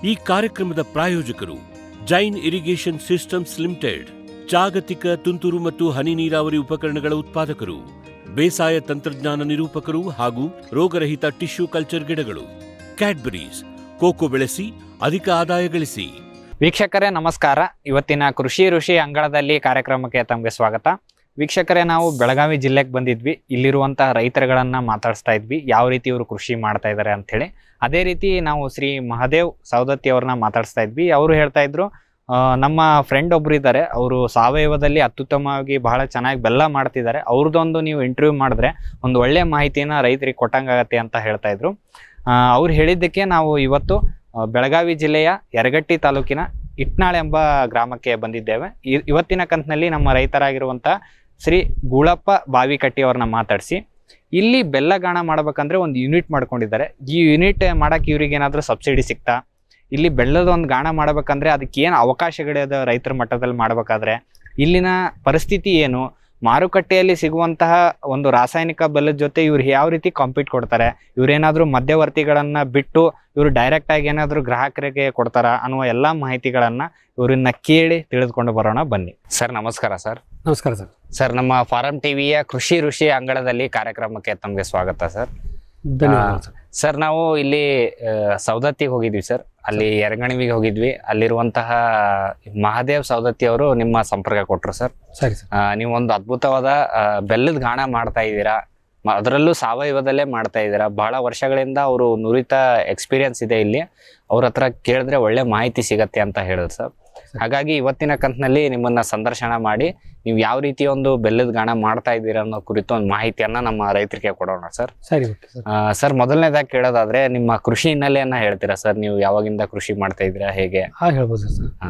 ಈ ಕಾರ್ಯಕ್ರಮದ ಪ್ರಾಯೋಜಕರು ಜೈನ್ ಇರಿಗೇಷನ್ ಸಿಸ್ಟಮ್ಸ್ ಲಿಮಿಟೆಡ್ ಜಾಗತಿಕ ತುಂತುರು ಮತ್ತು ಹನಿ ನೀರಾವರಿ ಉಪಕರಣಗಳ ಉತ್ಪಾದಕರು ಬೇಸಾಯ ತಂತ್ರಜ್ಞಾನ ನಿರೂಪಕರು ಹಾಗೂ ರೋಗರಹಿತ ಟಿಶ್ಯೂ ಕಲ್ಚರ್ ಗಿಡಗಳು ಕ್ಯಾಡ್ಬರೀಸ್ ಕೋಕೋ ಬೆಳೆಸಿ ಅಧಿಕ ಆದಾಯ ಗಳಿಸಿ ವೀಕ್ಷಕರೇ ನಮಸ್ಕಾರ ಇವತ್ತಿನ ಕೃಷಿ ಋಷಿ ಅಂಗಳದಲ್ಲಿ ಕಾರ್ಯಕ್ರಮಕ್ಕೆ ತಮಗೆ ಸ್ವಾಗತ ವೀಕ್ಷಕರೇ ನಾವು ಬೆಳಗಾವಿ ಜಿಲ್ಲೆಗೆ ಬಂದಿದ್ವಿ ಇಲ್ಲಿರುವಂತಹ ರೈತರುಗಳನ್ನ ಮಾತಾಡಿಸ್ತಾ ಇದ್ವಿ ಯಾವ ರೀತಿ ಇವರು ಕೃಷಿ ಮಾಡ್ತಾ ಇದ್ದಾರೆ ಅಂತೇಳಿ ಅದೇ ರೀತಿ ನಾವು ಶ್ರೀ ಮಹದೇವ್ ಸೌದತ್ತಿ ಅವ್ರನ್ನ ಮಾತಾಡಿಸ್ತಾ ಇದ್ವಿ ಅವರು ಹೇಳ್ತಾ ಇದ್ರು ಆ, ನಮ್ಮ ಫ್ರೆಂಡ್ ಒಬ್ರು ಇದ್ದಾರೆ ಅವರು ಸಾವಯವದಲ್ಲಿ ಅತ್ಯುತ್ತಮವಾಗಿ ಬಹಳ ಚೆನ್ನಾಗಿ ಬೆಲ್ಲ ಮಾಡ್ತಿದ್ದಾರೆ ಅವ್ರದ್ದೊಂದು ನೀವು ಇಂಟರ್ವ್ಯೂ ಮಾಡಿದ್ರೆ ಒಂದು ಒಳ್ಳೆ ಮಾಹಿತಿನ ರೈತರಿಗೆ ಕೊಟ್ಟಂಗಾಗತ್ತೆ ಅಂತ ಹೇಳ್ತಾ ಇದ್ರು ಆ, ಅವ್ರು ಹೇಳಿದ್ದಕ್ಕೆ ನಾವು ಇವತ್ತು ಆ, ಬೆಳಗಾವಿ ಜಿಲ್ಲೆಯ ಯರಗಟ್ಟಿ ತಾಲೂಕಿನ ಇಟ್ನಾಳ್ ಎಂಬ ಗ್ರಾಮಕ್ಕೆ ಬಂದಿದ್ದೇವೆ ಇ- ಇವತ್ತಿನ ಕಂತಿನಲ್ಲಿ ನಮ್ಮ ರೈತರಾಗಿರುವಂಥ ಶ್ರೀ ಗೂಳಪ್ಪ ಬಾವಿಕಟ್ಟಿ ಅವ್ರನ್ನ ಮಾತಾಡಿಸಿ ಇಲ್ಲಿ ಬೆಲ್ಲಗಾಣ ಮಾಡ್ಬೇಕಂದ್ರೆ ಒಂದು ಯೂನಿಟ್ ಮಾಡ್ಕೊಂಡಿದ್ದಾರೆ ಈ ಯೂನಿಟ್ ಮಾಡಕ್ಕೆ ಇವ್ರಿಗೆ ಏನಾದರೂ ಸಬ್ಸಿಡಿ ಸಿಗ್ತಾ ಇಲ್ಲಿ ಬೆಲ್ಲದ ಒಂದು ಗಾಣ ಮಾಡ್ಬೇಕಂದ್ರೆ ಅದಕ್ಕೆ ಏನು ಅವಕಾಶಗಳಿದೆ ರೈತರ ಮಟ್ಟದಲ್ಲಿ ಮಾಡ್ಬೇಕಾದ್ರೆ ಇಲ್ಲಿನ ಪರಿಸ್ಥಿತಿ ಏನು ಮಾರುಕಟ್ಟೆಯಲ್ಲಿ ಸಿಗುವಂತಹ ಒಂದು ರಾಸಾಯನಿಕ ಬೆಲ್ಲದ ಜೊತೆ ಇವ್ರು ಯಾವ ರೀತಿ ಕಾಂಪೀಟ್ ಕೊಡ್ತಾರೆ ಇವ್ರೇನಾದ್ರೂ ಮಧ್ಯವರ್ತಿಗಳನ್ನ ಬಿಟ್ಟು ಇವರು ಡೈರೆಕ್ಟ್ ಆಗಿ ಏನಾದ್ರೂ ಗ್ರಾಹಕರಿಗೆ ಕೊಡ್ತಾರ ಅನ್ನುವ ಎಲ್ಲಾ ಮಾಹಿತಿಗಳನ್ನ ಇವರನ್ನ ಕೇಳಿ ತಿಳಿದುಕೊಂಡು ಬರೋಣ ಬನ್ನಿ ಸರ್ ನಮಸ್ಕಾರ ಸರ್ ನಮಸ್ಕಾರ ಸರ್ ಸರ್ ನಮ್ಮ ಫಾರಂ ಟಿವಿಯ ಕೃಷಿ ಋಷಿ ಅಂಗಳದಲ್ಲಿ ಕಾರ್ಯಕ್ರಮಕ್ಕೆ ತಮಗೆ ಸ್ವಾಗತ ಸರ್ ಧನ್ಯವಾದ ಸರ್ ಸರ್ ನಾವು ಇಲ್ಲಿ ಆ, ಸೌದತ್ತಿಗೆ ಹೋಗಿದ್ವಿ ಸರ್ ಅಲ್ಲಿ ಯರಗಣಿವಿಗೆ ಹೋಗಿದ್ವಿ ಅಲ್ಲಿರುವಂತಹ ಮಹಾದೇವ್ ಸೌದತ್ತಿ ಅವರು ನಿಮ್ಮ ಸಂಪರ್ಕ ಕೊಟ್ಟರು ಸರ್ ಸರಿ ಸರ್ ಆ, ನೀವು ಒಂದು ಅದ್ಭುತವಾದ ಆ, ಬೆಲ್ಲದ ಗಾಣ ಮಾಡ್ತಾ ಇದ್ದೀರಾ ಮ- ಅದರಲ್ಲೂ ಸಾವಯವದಲ್ಲೇ ಮಾಡ್ತಾ ಇದ್ದೀರಾ ಬಹಳ ವರ್ಷಗಳಿಂದ ಅವರು ನುರಿತ ಎಕ್ಸ್ಪೀರಿಯನ್ಸ್ ಇದೆ ಇಲ್ಲಿ ಅವ್ರ ಹತ್ರ ಕೇಳಿದ್ರೆ ಒಳ್ಳೆ ಮಾಹಿತಿ ಸಿಗತ್ತೆ ಅಂತ ಹೇಳಿದ್ರು ಸರ್ ಹಾಗಾಗಿ ಇವತ್ತಿನ ಕಂತಿನಲ್ಲಿ ನಿಮ್ಮನ್ನ ಸಂದರ್ಶನ ಮಾಡಿ ನೀವು ಯಾವ ರೀತಿ ಒಂದು ಬೆಲ್ಲದ ಗಾಣ ಮಾಡ್ತಾ ಇದ್ದೀರಾ ಅನ್ನೋ ಕುರಿತು ಒಂದು ಮಾಹಿತಿಯನ್ನ ನಮ್ಮ ರೈತರಿಗೆ ಕೊಡೋಣ ಸರ್ ಸರಿ ಓಕೆ ಸರ್ ಆ, ಸರ್ ಮೊದಲನೇದಾಗಿ ಕೇಳೋದಾದ್ರೆ ನಿಮ್ಮ ಕೃಷಿ ಹಿನ್ನೆಲೆಯನ್ನ ಹೇಳ್ತೀರಾ ಸರ್ ನೀವು ಯಾವಾಗಿಂದ ಕೃಷಿ ಮಾಡ್ತಾ ಇದ್ದೀರಾ ಹೇಗೆ ಹಾಗೆ ಹೇಳ್ಬೋದು ಸರ್ ಹಾ.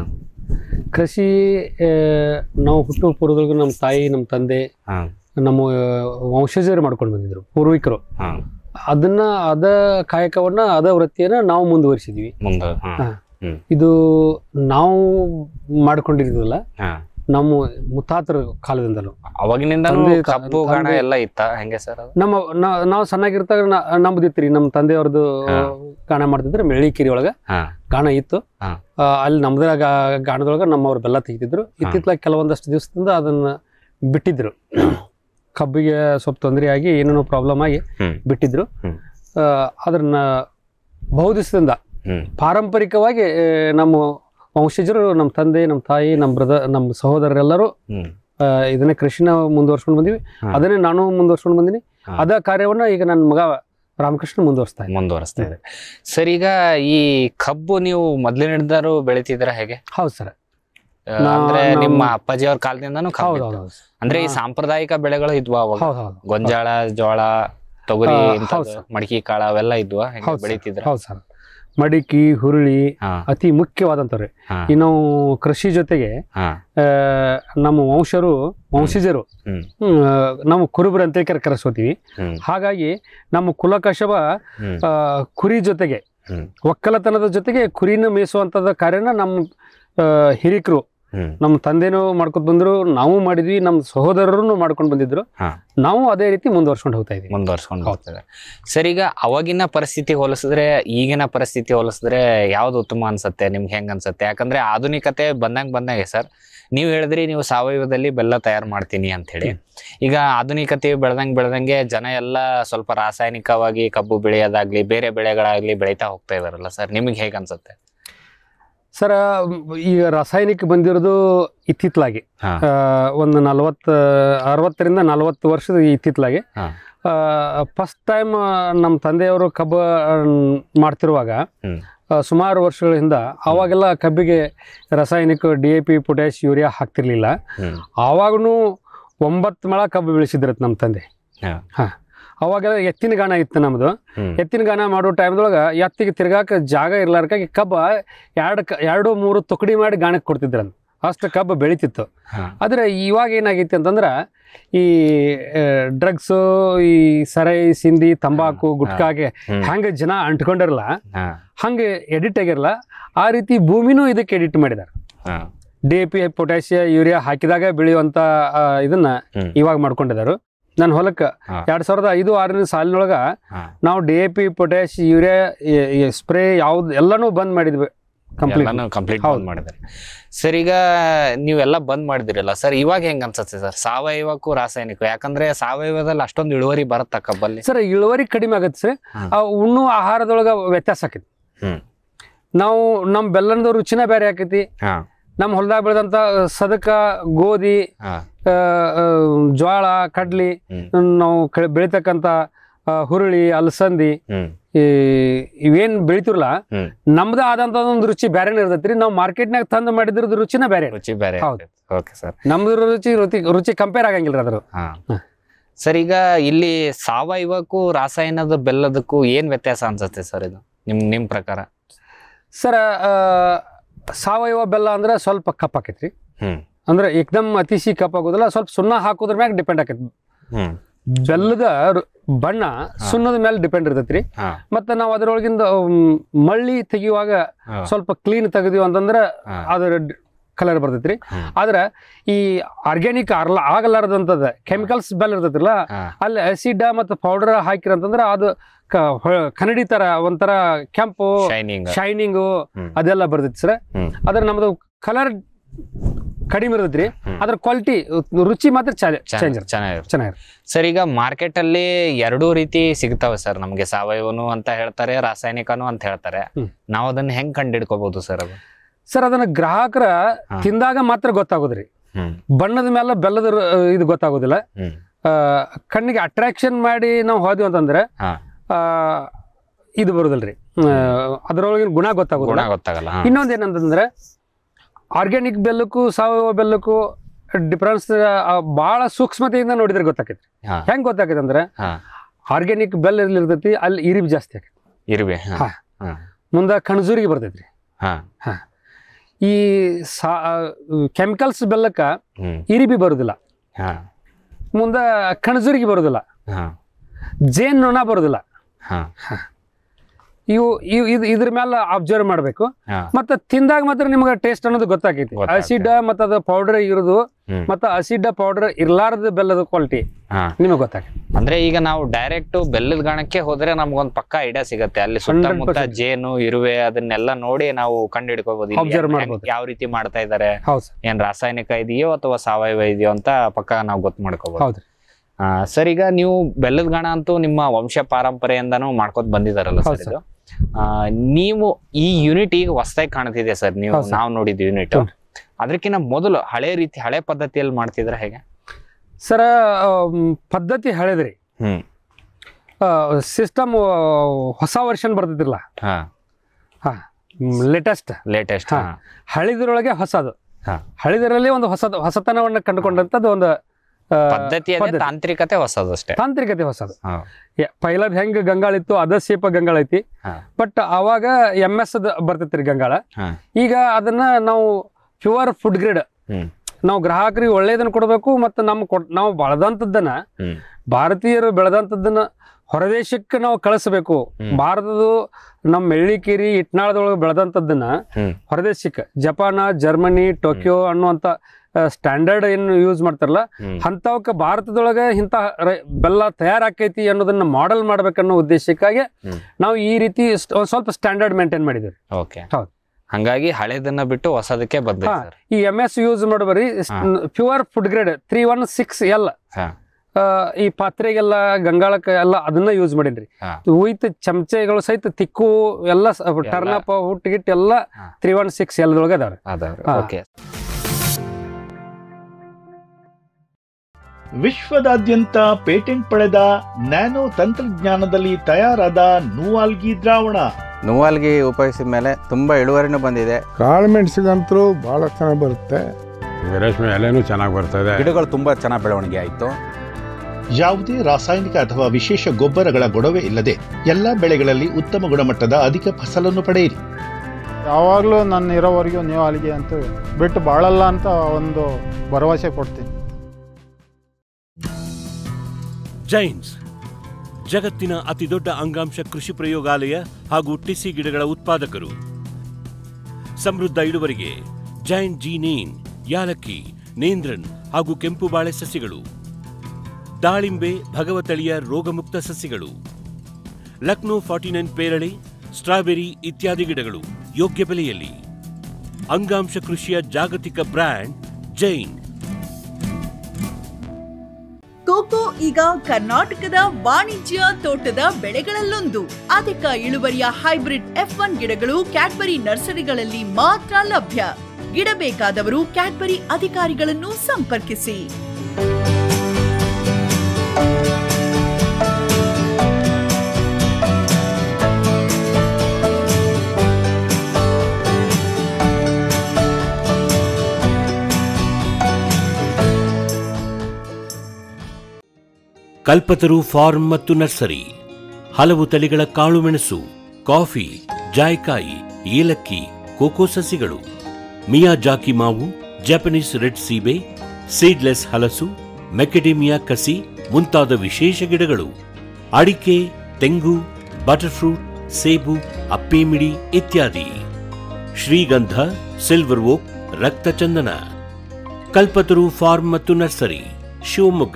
ಕೃಷಿ ಆ, ನಾವು ಹುಟ್ಟು ಪೂರ್ವದೊಳಗೆ ನಮ್ಮ ತಾಯಿ ನಮ್ಮ ತಂದೆ ಹಾ ನಮ್ಮ ಆ, ವಂಶಜರು ಮಾಡ್ಕೊಂಡು ಬಂದಿದ್ರು ಪೂರ್ವಿಕರು ಹಾ ಅದನ್ನ ಅದ ಕಾಯಕವನ್ನ ಅದ ವೃತ್ತಿಯನ್ನ ನಾವು ಮುಂದುವರಿಸಿದ್ವಿ ಮುಂದೆ ಹಾ ಹಾ. ಹ್ಮ್ ಇದು ನಾವು ಮಾಡ್ಕೊಂಡಿರೋದಲ್ಲ ಹಾ ನಮ್ಮ ಮುತ್ತಾತರ ಕಾಲದಿಂದಲೂ ಅವಾಗಿನಿಂದನೂ ತಂದೆ ತ- ಕಬ್ಬು ಗಾಣ ತಂದೆ- ಎಲ್ಲ ಇತ್ತ ಹೆಂಗೆ ಸರ್ ಅದು ನಮ್ಮ ನಾ- ನಾವು ಸಣ್ಣಾಗಿರ್ತಾಗ ನಾ- ನಮ್ದಿತ್ರಿ ನಮ್ಮ ತಂದೆಯವ್ರದ್ದು ಹಾ. ಗಾಣ ಮಾಡ್ತಿದ್ರೆ ಮೆಳ್ಳಿಕೆರಿ ಒಳಗ ಹಾ ಗಾಣ ಇತ್ತು ಹಾ. ಆ, ಅಲ್ಲಿ ನಮ್ದ್ರ ಗಾ- ಗಾಣದೊಳಗ ನಮ್ಮವ್ರು ಬೆಲ್ಲ ತೆಗಿತಿದ್ರು ಇತ್ತಿತ್ತಲಾಗ ಕೆಲವೊಂದಷ್ಟು ದಿವಸದಿಂದ ಅದನ್ನ ಬಿಟ್ಟಿದ್ರು ಕಬ್ಬಿಗೆ ಸ್ವಲ್ಪ ತೊಂದರೆ ಆಗಿ ಏನೇನೋ ಪ್ರಾಬ್ಲಮ್ ಆಗಿ ಹ್ಮ್. ಬಿಟ್ಟಿದ್ರು ಹ್ಮ್. ಆ, ಅದನ್ನ ಬಹು ದಿವಸದಿಂದ ಹ್ಮ್ ಪಾರಂಪರಿಕವಾಗಿ ಆ, ನಮ್ಮ ವಂಶಜರು ನಮ್ಮ ತಂದೆ ನಮ್ಮ ತಾಯಿ ನಮ್ಮ ಬ್ರದರ್ ನಮ್ಮ ಸಹೋದರರೆಲ್ಲರೂ ಹ್ಮ್ ಆ, ಇದನ್ನೇ ಕೃಷಿನ ಮುಂದುವರ್ಸ್ಕೊಂಡು ಬಂದಿವಿ ಹಾ. ಅದನ್ನೇ ನಾನು ಮುಂದುವರ್ಸ್ಕೊಂಡು ಬಂದಿನಿ ಹಾ. ಅದ ಕಾರ್ಯವನ್ನ ಈಗ ನನ್ನ ಮಗ ರಾಮಕೃಷ್ಣ ಮುಂದುವರಿಸ್ತಾ ಇದ್ದಾನೆ ಮುಂದುವರಿಸ್ತಾ ಇದೆ ಸರ್ ಈಗ ಈ ಕಬ್ಬು ನೀವು ಮೊದ್ಲಿನಿಂದಲೂ ಬೆಳಿತಿದ್ರ ಹೇಗೆ ಹೌದು ಸರ್ ಆ, ನಾ- ಅಂದ್ರೆ ನಮ್ಮ- ನಿಮ್ಮ ಅಪ್ಪಾಜಿ ಅವ್ರ ಕಾಲದಿಂದನೂ ಕಬ್ಬು ಹೌದು ಇತ್ತು. ಹೌದು ಅಂದ್ರೆ ಈ ಹಾ. ಸಾಂಪ್ರದಾಯಿಕ ಬೆಳೆಗಳು ಇದ್ವಾ ಅವಾಗ ಹೌದು ಹೌದು ಗೊಂಜಾಳ ಜೋಳ ತೊಗರಿ ಆ, ಇಂಥದ್ದು, ಹೌದು ಸರ್. ಮಡಿಕೆ ಕಾಳ ಅವೆಲ್ಲ ಇದ್ವಾ ಹೆಂಗೆ ಹೌದು ಸರ್. ಬೆಳಿತಿದ್ರ ಹೌದು ಸರ್ ಮಡಿಕೆ ಹುರುಳಿ ಹಾ ಅತಿ ಮುಖ್ಯವಾದಂಥವ್ರಿ ಹಾ ಈ ನಾವು ಕೃಷಿ ಜೊತೆಗೆ ಹಾ ಆ, ನಮ್ಮ ವಂಶರು ವಂಶಜರು ಹ್ಮ್ ಹ್ಮ್, ಆ, ನಾವು ಕುರುಬರು ಅಂತ ಕರೆ ಕರೆಸ್ಕೋತೀವಿ ಹ್ಮ್ ಹಾಗಾಗಿ ನಮ್ಮ ಕುಲಕಶವ ಹ್ಮ್ ಆ, ಕುರಿ ಜೊತೆಗೆ ಹ್ಮ್ ಒಕ್ಕಲತನದ ಜೊತೆಗೆ ಕುರಿನ ಮೇಯಿಸುವಂಥದ್ದು ಕಾರ್ಯನ ನಮ್ಮ ಆ, ಹಿರಿಕರು ಹ್ಮ್ ನಮ್ಮ ತಂದೆನೂ ಮಾಡ್ಕೊತ ಬಂದ್ರು ನಾವು ಮಾಡಿದ್ವಿ ನಮ್ಮ ಸಹೋದರರು ಮಾಡ್ಕೊಂಡು ಬಂದಿದ್ರು ಹಾ. ನಾವು ಅದೇ ರೀತಿ ಮುಂದುವರ್ಸ್ಕೊಂಡು ಹೋಗ್ತಾ ಇದೀವಿ ಮುಂದುವರ್ಸ್ಕೊಂಡು ಹೌದು. ಹೋಗ್ತದೆ ಸರ್ ಈಗ ಅವಾಗಿನ ಪರಿಸ್ಥಿತಿ ಹೋಲಿಸಿದ್ರೆ ಈಗಿನ ಪರಿಸ್ಥಿತಿ ಹೋಲಿಸಿದ್ರೆ ಯಾವ್ದು ಉತ್ತಮ ಅನ್ಸುತ್ತೆ ನಿಮ್ಗೆ ಹೆಂಗ್ ಅನ್ಸುತ್ತೆ ಯಾಕಂದ್ರೆ ಆಧುನಿಕತೆ ಬಂದಂಗ್ ಬಂದಂಗೆ ಸರ್ ನೀವು ಹೇಳಿದ್ರಿ ನೀವು ಸಾವಯವದಲ್ಲಿ ಬೆಲ್ಲ ತಯಾರು ಮಾಡ್ತೀನಿ ಅಂತ ಹೇಳಿ ಈಗ ಆಧುನಿಕತೆ ಬೆಳೆದಂಗ್ ಬೆಳೆದಂಗೆ ಜನ ಎಲ್ಲ ಸ್ವಲ್ಪ ರಾಸಾಯನಿಕವಾಗಿ ಕಬ್ಬು ಬೆಳೆಯೋದಾಗ್ಲಿ ಬೇರೆ ಬೆಳೆಗಳಾಗ್ಲಿ ಬೆಳೀತಾ ಹೋಗ್ತಾ ಇದಾರಲ್ಲ ಸರ್ ನಿಮ್ಗೆ ಹೇಗ್ ಅನ್ಸುತ್ತೆ ಸರ್ ಈಗ ರಾಸಾಯನಿಕ ಬಂದಿರೋದು ಇತ್ತಿತ್ತಲಾಗಿ ಹಾ. ಆ, ಒಂದು ನಲವತ್ತು ಅರವತ್ತರಿಂದ ನಲವತ್ತು ವರ್ಷದ ಇತ್ತಿತ್ತಲಾಗಿ ಹಾ. ಫಸ್ಟ್ ಟೈಮ್ ನಮ್ಮ ತಂದೆಯವರು ಕಬ್ಬು ಆ, ಮಾಡ್ತಿರುವಾಗ ಹ್ಮ್. ಆ, ಸುಮಾರು ವರ್ಷಗಳ ಹಿಂದ ಅವಾಗೆಲ್ಲ ಕಬ್ಬಿಗೆ ರಾಸಾಯನಿಕ D A P potash urea ಹಾಕ್ತಿರ್ಲಿಲ್ಲ ಹ್ಮ್ ಆವಾಗೂ ಒಂಬತ್ತು ಮಳ ಕಬ್ಬು ಬೆಳೆಸಿದ್ರತ್ ನಮ್ಮ ತಂದೆ ಹಾ. ಹಾ ಅವಾಗೆಲ್ಲ ಎತ್ತಿನ ಗಾಣ ಇತ್ತು ನಮ್ದು ಹ್ಮ್ ಎತ್ತಿನ ಗಾನ ಮಾಡೋ ಟೈಮ್ದೊಳಗೆ ಎತ್ತಿಗೆ ತಿರ್ಗಾಕ ಜಾಗ ಇರ್ಲಾರ್ಕಾಗಿ ಕಬ್ಬ ಎರಡು ಕ ಎರಡು ಮೂರು ತುಕಡಿ ಮಾಡಿ ಗಾಣಕ್ಕೆ ಕೊಡ್ತಿದ್ರಂತ ಅಷ್ಟು ಕಬ್ಬು ಬೆಳಿತಿತ್ತು ಹಾ. ಆದರೆ ಇವಾಗ ಏನಾಗೈತಿ ಅಂತಂದ್ರೆ ಈ ಡ್ರಗ್ಸು ಈ ಸರೈ ಸಿಂಧಿ ತಂಬಾಕು ಗುಟ್ಕಾಗೆ ಹ್ಮ್. ಹಂಗೆ ಜನ ಅಂಟ್ಕೊಂಡಿರಲ್ಲ ಹಾ. ಹಂಗೆ ಎಡಿಟ್ ಆಗಿರಲ್ಲ ಆ ರೀತಿ ಭೂಮಿನೂ ಇದಕ್ಕೆ ಎಡಿಟ್ ಮಾಡಿದ್ದಾರೆ ಹಾ. ಡಿ ಎ ಪಿ ಪೊಟ್ಯಾಷಿಯ ಯೂರಿಯಾ ಹಾಕಿದಾಗ ಬೆಳೆಯುವಂತ ಆ, ಇದನ್ನ ಹ್ಮ್. ಇವಾಗ ಮಾಡ್ಕೊಂಡಿದ್ದಾರೆ ನನ್ನ ಹೊಲಕ್ಕೆ ಹಾ. ಎರಡ್ ಸಾವಿರದ ಐದು ಆರನೇ ಸಾಲಿನೊಳಗ ಹಾ. ನಾವು D A P potash urea spray ಯಾವ್ದು ಎಲ್ಲನೂ ಬಂದ್ ಮಾಡಿದ್ವಿ ಕಂಪ್ಲೀಟ್ ಕಂಪ್ಲೀಟ್ ಹೌದು. ಬಂದ್ ಮಾಡಿದ್ದಾರೆ ಸರ್ ಈಗ ನೀವೆಲ್ಲ ಬಂದ್ ಮಾಡಿದಿರಲ್ಲ ಸರ್ ಇವಾಗ ಹೆಂಗ್ ಅನ್ಸತ್ತೆ ಸರ್ ಸಾವಯವಕ್ಕೂ ರಾಸಾಯನಿಕ ಯಾಕಂದ್ರೆ ಸಾವಯವದಲ್ಲಿ ಅಷ್ಟೊಂದು ಇಳುವರಿ ಬರುತ್ತಾ ಕಬ್ಬಲ್ಲಿ ಸರ್ ಇಳುವರಿ ಕಡಿಮೆ ಆಗತ್ತೆ ಸರ್ ಹ್ಮ್. ಆ ಉಣ್ಣು ಆಹಾರದೊಳಗ ವ್ಯತ್ಯಾಸ ಆಕೈತಿ ಹ್ಮ್. ನಾವು ನಮ್ಮ ಬೆಲ್ಲನದ ರುಚಿನ ಬೇರೆ ಆಕೈತಿ ಹಾ ನಮ್ಮ ಹೊಲದಾಗ ಬೆಳೆದಂತ ಸದಕ ಗೋಧಿ ಹಾ ಆ, ಆ, ಜ್ವಾಳ ಕಡ್ಲಿ ಹ್ಮ್. ನಾವು ಕಳೆ- ಬೆಳಿತಕ್ಕಂತ ಆ, ಹುರುಳಿ ಅಲಸಂದಿ ಹ್ಮ್ ಈ ಇವೇನ್ ಬೆಳಿತಿರಲ್ಲ ಹ್ಮ್. ನಮ್ದ ಆದಂತ ಒಂದು ರುಚಿ ಬೇರೆನೇ ಇರ್ತೈತ್ರಿ ನಾವು ಮಾರ್ಕೆಟ್ನಾಗ ತಂದು ಮಾಡಿದ್ರದ್ದು ರುಚಿನ ಬೇರೆ ರುಚಿ ಬೇರೆ ಹೌದು. ಓಕೆ ಸರ್ ನಮ್ದು ರುಚಿ ರುಚಿ ರುಚಿ ಕಂಪೇರ್ ಆಗಂಗಿಲ್ಲ ಅದ್ರ ಹಾ ಹ. ಸರ್ ಈಗ ಇಲ್ಲಿ ಸಾವಯವಕ್ಕೂ ರಾಸಾಯನದ ಬೆಲ್ಲದಕ್ಕೂ ಏನ್ ವ್ಯತ್ಯಾಸ ಅನ್ಸುತ್ತೆ ಸರ್ ಇದು ನಿಮ್ ನಿಮ್ ಪ್ರಕಾರ ಸರ್ ಸಾವಯವ ಬೆಲ್ಲ ಅಂದ್ರೆ ಸ್ವಲ್ಪ ಕಪ್ ಆಕೈತ್ರಿ ಹ್ಮ್ ಅಂದ್ರೆ ಏಕ್ದಮ್ ಅತಿಶಿ ಕಪ್ ಆಗೋದಿಲ್ಲ ಸ್ವಲ್ಪ ಸುಣ್ಣ ಹಾಕೋದ್ರ ಮ್ಯಾಗ ಡಿಪೆಂಡ್ ಆಕೈತಿ ಹ್ಮ್ ಬೆಲ್ಲದ ರು- ಬಣ್ಣ ಸುಣ್ಣದ ಮೇಲೆ ಡಿಪೆಂಡ್ ಇರ್ತೈತ್ರಿ ಹಾ ಮತ್ತೆ ನಾವು ಅದರೊಳಗಿಂದ ಮ್, ಮಳ್ಳಿ ತೆಗಿಯುವಾಗ ಹಾ. ಸ್ವಲ್ಪ ಕ್ಲೀನ್ ತೆಗೆದಿವಿ ಅಂತಂದ್ರೆ ಹಾ. ಅದರ ಕಲರ್ ಬರ್ತೈತ್ರಿ ಹ್ಮ್. ಆದ್ರೆ ಈ ಆರ್ಗ್ಯಾನಿಕ್ ಅರ್ಲ ಆಗಲಾರದಂತದ ಕೆಮಿಕಲ್ಸ್ ಬೆಲ್ಲ ಇರ್ತೈತಿಲ್ಲ ಹಾ. ಅಲ್ಲಿ ಆಸಿಡ್ ಮತ್ತು ಪೌಡರ್ ಹಾಕಿರಂತಂದ್ರ ಅದು ಕ- ಹೊ- ಕನ್ನಡಿ ತರ ಒಂಥರ ಕೆಂಪು ಶೈನಿಂಗ್ ಶೈನಿಂಗು ಹ್ಮ್. ಅದೆಲ್ಲ ಬರ್ತೈತಿ ಸರ್ ಹ್ಮ್. ಆದ್ರೆ ನಮ್ದು ಕಲರ್ ಕಡಿಮೆ ಇರ್ತೈತ್ರಿ ಹ್ಮ್. ಅದ್ರ ಕ್ವಾಲಿಟಿ ರುಚಿ ಮಾತ್ರ ಚೇಂಜ್ ಇರ್ತದೆ ಚೆನ್ನಾಗಿರುತ್ತೆ ಚೆನ್ನಾಗಿರುತ್ತೆ ಸರ್ ಈಗ ಮಾರ್ಕೆಟ್ ಅಲ್ಲಿ ಎರಡೂ ರೀತಿ ಸಿಗ್ತಾವೆ ಸರ್ ನಮ್ಗೆ ಸಾವಯವನು ಅಂತ ಹೇಳ್ತಾರೆ ರಾಸಾಯನಿಕನು ಅಂತ ಹೇಳ್ತಾರೆ ಹ್ಮ್. ನಾವು ಅದನ್ನ ಹೆಂಗ್ ಕಂಡಿಡ್ಕೋಬಹುದು ಸರ್ ಅದು ಸರ್ ಅದನ್ನ ಗ್ರಾಹಕರ ಹಾ. ತಿಂದಾಗ ಮಾತ್ರ ಗೊತ್ತಾಗೋದ್ರಿ ಹ್ಮ್ ಬಣ್ಣದ ಮೇಲೆ ಬೆಲ್ಲದ ರು- ಇದು ಗೊತ್ತಾಗೋದಿಲ್ಲ ಹ್ಮ್ ಆ, ಕಣ್ಣಿಗೆ ಅಟ್ರಾಕ್ಷನ್ ಮಾಡಿ ನಾವು ಹೋದ್ವಿ ಅಂತಂದ್ರೆ ಹಾ ಆ, ಇದು ಬರೋದಿಲ್ರಿ ಆ, ಅದ್ರೊಳಗಿನ ಗುಣ ಗುಣ ಗೊತ್ತಾಗೋದಿಲ್ಲ ಗೊತ್ತಾಗಲ್ಲ ಹಾ. ಇನ್ನೊಂದು ಏನಂತಂದ್ರೆ ಆರ್ಗ್ಯಾನಿಕ್ ಬೆಲ್ಲಕ್ಕೂ ಸಾವಯವ ಬೆಲ್ಲಕ್ಕೂ ಡಿಫ್ರೆನ್ಸ್ ಭಾಳ ಸೂಕ್ಷ್ಮತೆಯಿಂದ ನೋಡಿದ್ರೆ ಗೊತ್ತಾಕೈತಿ ಹಾ. ಹೆಂಗ್ ಗೊತ್ತಾಕೈತಿ ಅಂದ್ರೆ ಹಾ ಆರ್ಗ್ಯಾನಿಕ್ ಬೆಲ್ಲ ಇರ್ತೈತಿ ಅಲ್ಲಿ ಇರಿಬ್ ಜಾಸ್ತಿ ಆಕೈತಿ ಇರ್ಬೆ ಹಾ ಹಾ. ಹಾ ಮುಂದೆ ಕಣಜೂರಿಗೆ ಬರ್ತೈತ್ರಿ ಹಾ ಈ ಸಾ ಕೆಮಿಕಲ್ಸ್ ಬೆಲ್ಲಕ್ಕ ಹ್ಮ್ ಇರಿಬಿ ಬರೋದಿಲ್ಲ ಹಾ ಮುಂದೆ ಕಣಜೂರಿಗೆ ಬರೋದಿಲ್ಲ ಹಾ ಜೇನ್ ನೊಣ ಬರೋದಿಲ್ಲ ಹಾ ಇವು ಇವು ಇದು ಇದ್ರ ಮೇಲೆ ಅಬ್ಸರ್ವ್ ಮಾಡಬೇಕು ಹಾ ಮತ್ತೆ ತಿಂದಾಗ ಮಾತ್ರ ನಿಮಗೆ ಟೇಸ್ಟ್ ಅನ್ನೋದು ಗೊತ್ತಾಕೈತಿ ಗೊತ್ತಾಗ್ತದೆ. ಅಸಿಡ್ ಮತ್ತು ಅದು ಪೌಡರ್ ಇರೋದು ಹ್ಮ್. ಮತ್ತು ಅಸಿಡ್ ಪೌಡರ್ ಇರ್ಲಾರ್ದ ಬೆಲ್ಲದ ಕ್ವಾಲಿಟಿ ಹಾ ನಿಮಗೆ ಗೊತ್ತಾಗೈತಿ ಅಂದ್ರೆ ಈಗ ನಾವು ಡೈರೆಕ್ಟ್ ಬೆಲ್ಲದ ಗಾಣಕ್ಕೆ ಹೋದ್ರೆ ನಮ್ಗೊಂದ್ ಪಕ್ಕ ಐಡಿಯಾ ಸಿಗತ್ತೆ ಅಲ್ಲಿ ಸುತ್ತಮುತ್ತ 100% ಜೇನು ಇರುವೆ ಅದನ್ನೆಲ್ಲ ನೋಡಿ ನಾವು ಕಂಡು ಹಿಡ್ಕೋಬಹುದು Observe ಮಾಡ್ಬೋದು. ಯಾವ ರೀತಿ ಮಾಡ್ತಾ ಇದಾರೆ ಹೌದು ಸರ್ ಏನ್ ರಾಸಾಯನಿಕ ಇದೆಯೋ ಅಥವಾ ಸಾವಯವ ಇದೆಯೋ ಅಂತ ಪಕ್ಕ ನಾವು ಗೊತ್ತು ಮಾಡ್ಕೋಬಹುದು ಹೌದ್ರಿ ಸರ್ ಈಗ ನೀವು ಬೆಲ್ಲದ ಗಾಣ ಅಂತೂ ನಿಮ್ಮ ವಂಶ ಪಾರಂಪರೆಯಿಂದಾನು ಮಾಡ್ಕೊತ ಬಂದಿದಾರಲ್ಲ ಹೌದು ಸರ್ ಇದು ಆ, ನೀವು ಈ ಯೂನಿಟ್ ಈಗ ಹೊಸದಾಗಿ ಕಾಣ್ತಿದೆ ಸರ್ ನೀವು ಹೌದು sir. ನಾವು ನೋಡಿದ್ ಯೂನಿಟ್ ಹ್ಮ್. ಅದಕ್ಕಿಂತ ಮೊದಲು ಹಳೆ ರೀತಿ ಹಳೆ ಪದ್ಧತಿಯಲ್ಲಿ ಮಾಡ್ತಿದ್ರ ಹೇಗೆ ಸರ ಪದ್ಧತಿ ಹಳೇದ್ರಿ ಹ್ಮ್ ಸಿಸ್ಟಮ್ ಹೊಸ ವರ್ಷನ್ ಬರ್ತೈತಿರಲ್ಲ ಹಾ ಹಾ ಲೇಟೆಸ್ಟ್ ಲೇಟೆಸ್ಟ್ ಹಾ. ಹಳಿದ್ರೊಳಗೆ ಹೊಸದು ಹಾ. ಹಳಿದರಲ್ಲಿ ಒಂದು ಹೊಸ ಹೊಸತನವನ್ನ ಕಂಡುಕೊಂಡಂತದ್ದು ಒಂದು ಆ, ಪದ್ಧತಿ ಅದೇ ಪದ್ಧತಿ. ತಾಂತ್ರಿಕತೆ ಹೊಸದಷ್ಟೇ ತಾಂತ್ರಿಕತೆ ಹೊಸದು ಹಾ. ಪೈಲದ್ ಹೆಂಗ್ ಗಂಗಾಳ ಇತ್ತು ಅದ ಸೇಪ ಗಂಗಾಳ ಐತಿ ಹಾ. ಬಟ್ ಅವಾಗ ಎಮ್ ಎಸ್ ಬರ್ತೈತ್ರಿ ಗಂಗಾಳ ಹಾ. ಈಗ ಅದನ್ನ ನಾವು ಪ್ಯೂರ್ ಫುಡ್ ಗ್ರೇಡ್ ಹ್ಮ್. ನಾವು ಗ್ರಾಹಕರಿಗೆ ಒಳ್ಳೇದನ್ನ ಕೊಡಬೇಕು ಮತ್ತು ನಮ್ಮ ಕೊಡ್ ನಾವು ಬೆಳೆದಂಥದ್ದನ್ನ ಹ್ಮ್. ಭಾರತೀಯರು ಬೆಳೆದಂಥದ್ದನ್ನ ಹೊರದೇಶಕ್ಕೆ ನಾವು ಕಳಿಸ್ಬೇಕು ಹ್ಮ್. ಭಾರತದ ನಮ್ಮ ಮೆಳ್ಳಿಕೇರಿ ಇಟ್ನಾಳದೊಳಗೆ ಬೆಳೆದಂಥದ್ದನ್ನ ಹ್ಮ್. ಹೊರದೇಶಕ್ಕೆ ಜಪಾನ ಜರ್ಮನಿ ಟೋಕಿಯೋ ಅನ್ನುವಂಥ ಸ್ಟ್ಯಾಂಡರ್ಡ್ ಏನು ಯೂಸ್ ಮಾಡ್ತಾರಲ್ಲ ಹ್ಮ್. ಅಂಥವಕ್ಕೆ ಭಾರತದೊಳಗೆ ಇಂಥ ರೈ- ಬೆಲ್ಲ ತಯಾರಾಕೈತಿ ಅನ್ನೋದನ್ನ ಮಾಡೆಲ್ ಮಾಡ್ಬೇಕನ್ನೋ ಉದ್ದೇಶಕ್ಕಾಗಿ ಹ್ಮ್. ನಾವು ಈ ರೀತಿ ಸ್ಟ್- ಒಂದ್ ಸ್ವಲ್ಪ ಸ್ಟ್ಯಾಂಡರ್ಡ್ ಮೇಂಟೈನ್ ಮಾಡಿದ್ದೀವಿ ಓಕೆ ಹೌದು. ಹಂಗಾಗಿ ಹಳೆದನ್ನ ಬಿಟ್ಟು ಹೊಸದಕ್ಕೆ ಬಂದ್ರಿ ಹಾ. ಸರ್ ಈ ಎಮ್ ಎಸ್ ಯೂಸ್ ಮಾಡಬರಿ ಹಾ. Pure food grade three one six L ಹಾ. ಈ ಪಾತ್ರೆಗೆಲ್ಲ ಗಂಗಾಳಕ್ಕೆ ಎಲ್ಲ ಅದನ್ನ ಯೂಸ್ ಮಾಡೀನಿ ಹಾ. ಉಯ್ತು ಚಮಚೆಗಳು ಸಹಿತ ತಿಕ್ಕು ಎಲ್ಲ ಟರ್ನ್ ಅಪ್ ಹುಟ್ಟು ಗಿಟ್ಟು ಎಲ್ಲ ಹಾ. ತ್ರೀ ಒನ್ ಸಿಕ್ಸ್ ಎಲ್ದೊಳಗೆ ಅದಾವ್ರಿ ಅದಾವ್ರಿ ಹಾ. ಓಕೆ ವಿಶ್ವದಾದ್ಯಂತ ಪೇಟೆಂಟ್ ಪಡೆದ ನ್ಯಾನೋ ತಂತ್ರಜ್ಞಾನದಲ್ಲಿ ತಯಾರಾದ ನೂವಾಲ್ಗಿ ದ್ರಾವಣ ನೋವಾಲ್ಗಿ ಉಪಯೋಗಿಸಿದ ಮೇಲೆ ತುಂಬ ಇಳುವರಿನೂ ಬಂದಿದೆ ಕಾಳು ಮೆಣಸಿಗಂತರೂ ಭಾಳ ಚೆನ್ನಾಗಿ ಬರುತ್ತೆ ರೇಷ್ಮೆ ಎಲೆನೂ ಚೆನ್ನಾಗಿ ಬರ್ತದೆ ಗಿಡಗಳು ತುಂಬ ಚೆನ್ನಾಗಿ ಬೆಳವಣಿಗೆ ಆಯಿತು ಯಾವುದೇ ರಾಸಾಯನಿಕ ಅಥವಾ ವಿಶೇಷ ಗೊಬ್ಬರಗಳ ಗೊಡವೆ ಇಲ್ಲದೆ ಎಲ್ಲ ಬೆಳೆಗಳಲ್ಲಿ ಉತ್ತಮ ಗುಣಮಟ್ಟದ ಅಧಿಕ ಫಸಲನ್ನು ಪಡೆಯಿರಿ ಯಾವಾಗಲೂ ನನ್ನ ಇರೋವರೆಗೂ ನೀವು ಅಲ್ಲಿಗೆ ಅಂತ ಬಿಟ್ಟು ಬಾಳಲ್ಲ ಅಂತ ಒಂದು ಭರವಸೆ ಕೊಡ್ತೀನಿ ಜೈನ್ಸ್ ಜಗತ್ತಿನ ಅತಿದೊಡ್ಡ ಅಂಗಾಂಶ ಕೃಷಿ ಪ್ರಯೋಗಾಲಯ ಹಾಗೂ ಟಿಸಿ ಗಿಡಗಳ ಉತ್ಪಾದಕರು ಸಮೃದ್ಧ ಇಳುವರಿಗೆ ಜೈನ್ ಜಿ ನೇನ್ ಯಾಲಕ್ಕಿ ನೇಂದ್ರನ್ ಹಾಗೂ ಕೆಂಪು ಬಾಳೆ ಸಸಿಗಳು ದಾಳಿಂಬೆ ಭಗವತಳಿಯ ರೋಗಮುಕ್ತ ಸಸಿಗಳು ಲಕ್ನೋ ಫಾರ್ಟಿ ನೈನ್ ಪೇರಳೆ ಸ್ಟ್ರಾಬೆರಿ ಇತ್ಯಾದಿ ಗಿಡಗಳು ಯೋಗ್ಯ ಬೆಲೆಯಲ್ಲಿ ಅಂಗಾಂಶ ಕೃಷಿಯ ಜಾಗತಿಕ ಬ್ರ್ಯಾಂಡ್ ಜೈನ್ ಕೋಕೋ ಈಗ ಕರ್ನಾಟಕದ ವಾಣಿಜ್ಯ ತೋಟದ ಬೆಳೆಗಳಲ್ಲೊಂದು ಅಧಿಕ ಇಳುವರಿಯ ಹೈಬ್ರಿಡ್ ಎಫ್ ಒನ್ ಗಿಡಗಳು ಕ್ಯಾಡ್ಬರಿ ನರ್ಸರಿಗಳಲ್ಲಿ ಮಾತ್ರ ಲಭ್ಯ ಗಿಡ ಬೇಕಾದವರು ಕ್ಯಾಡ್ಬರಿ ಅಧಿಕಾರಿಗಳನ್ನು ಸಂಪರ್ಕಿಸಿ ಕಲ್ಪತರು ಫಾರ್ಮ್ ಮತ್ತು ನರ್ಸರಿ ಹಲವು ತಳಿಗಳ ಕಾಳುಮೆಣಸು ಕಾಫಿ ಜಾಯ್ಕಾಯಿ ಏಲಕ್ಕಿ ಕೋಕೋ ಸಸಿಗಳು ಮಿಯಾಜಾಕಿ ಮಾವು ಜಪನೀಸ್ ರೆಡ್ ಸೀಬೆ ಸೀಡ್ಲೆಸ್ ಹಲಸು ಮೆಕೆಡೆಮಿಯಾ ಕಸಿ ಮುಂತಾದ ವಿಶೇಷ ಗಿಡಗಳು ಅಡಿಕೆ ತೆಂಗು ಬಟರ್ಫ್ರೂಟ್ ಸೇಬು ಅಪ್ಪೇಮಿಡಿ ಇತ್ಯಾದಿ ಶ್ರೀಗಂಧ ಸಿಲ್ವರ್ ಓಕ್ ರಕ್ತಚಂದನ ಕಲ್ಪತರು ಫಾರ್ಮ್ ಮತ್ತು nursery Shivamogga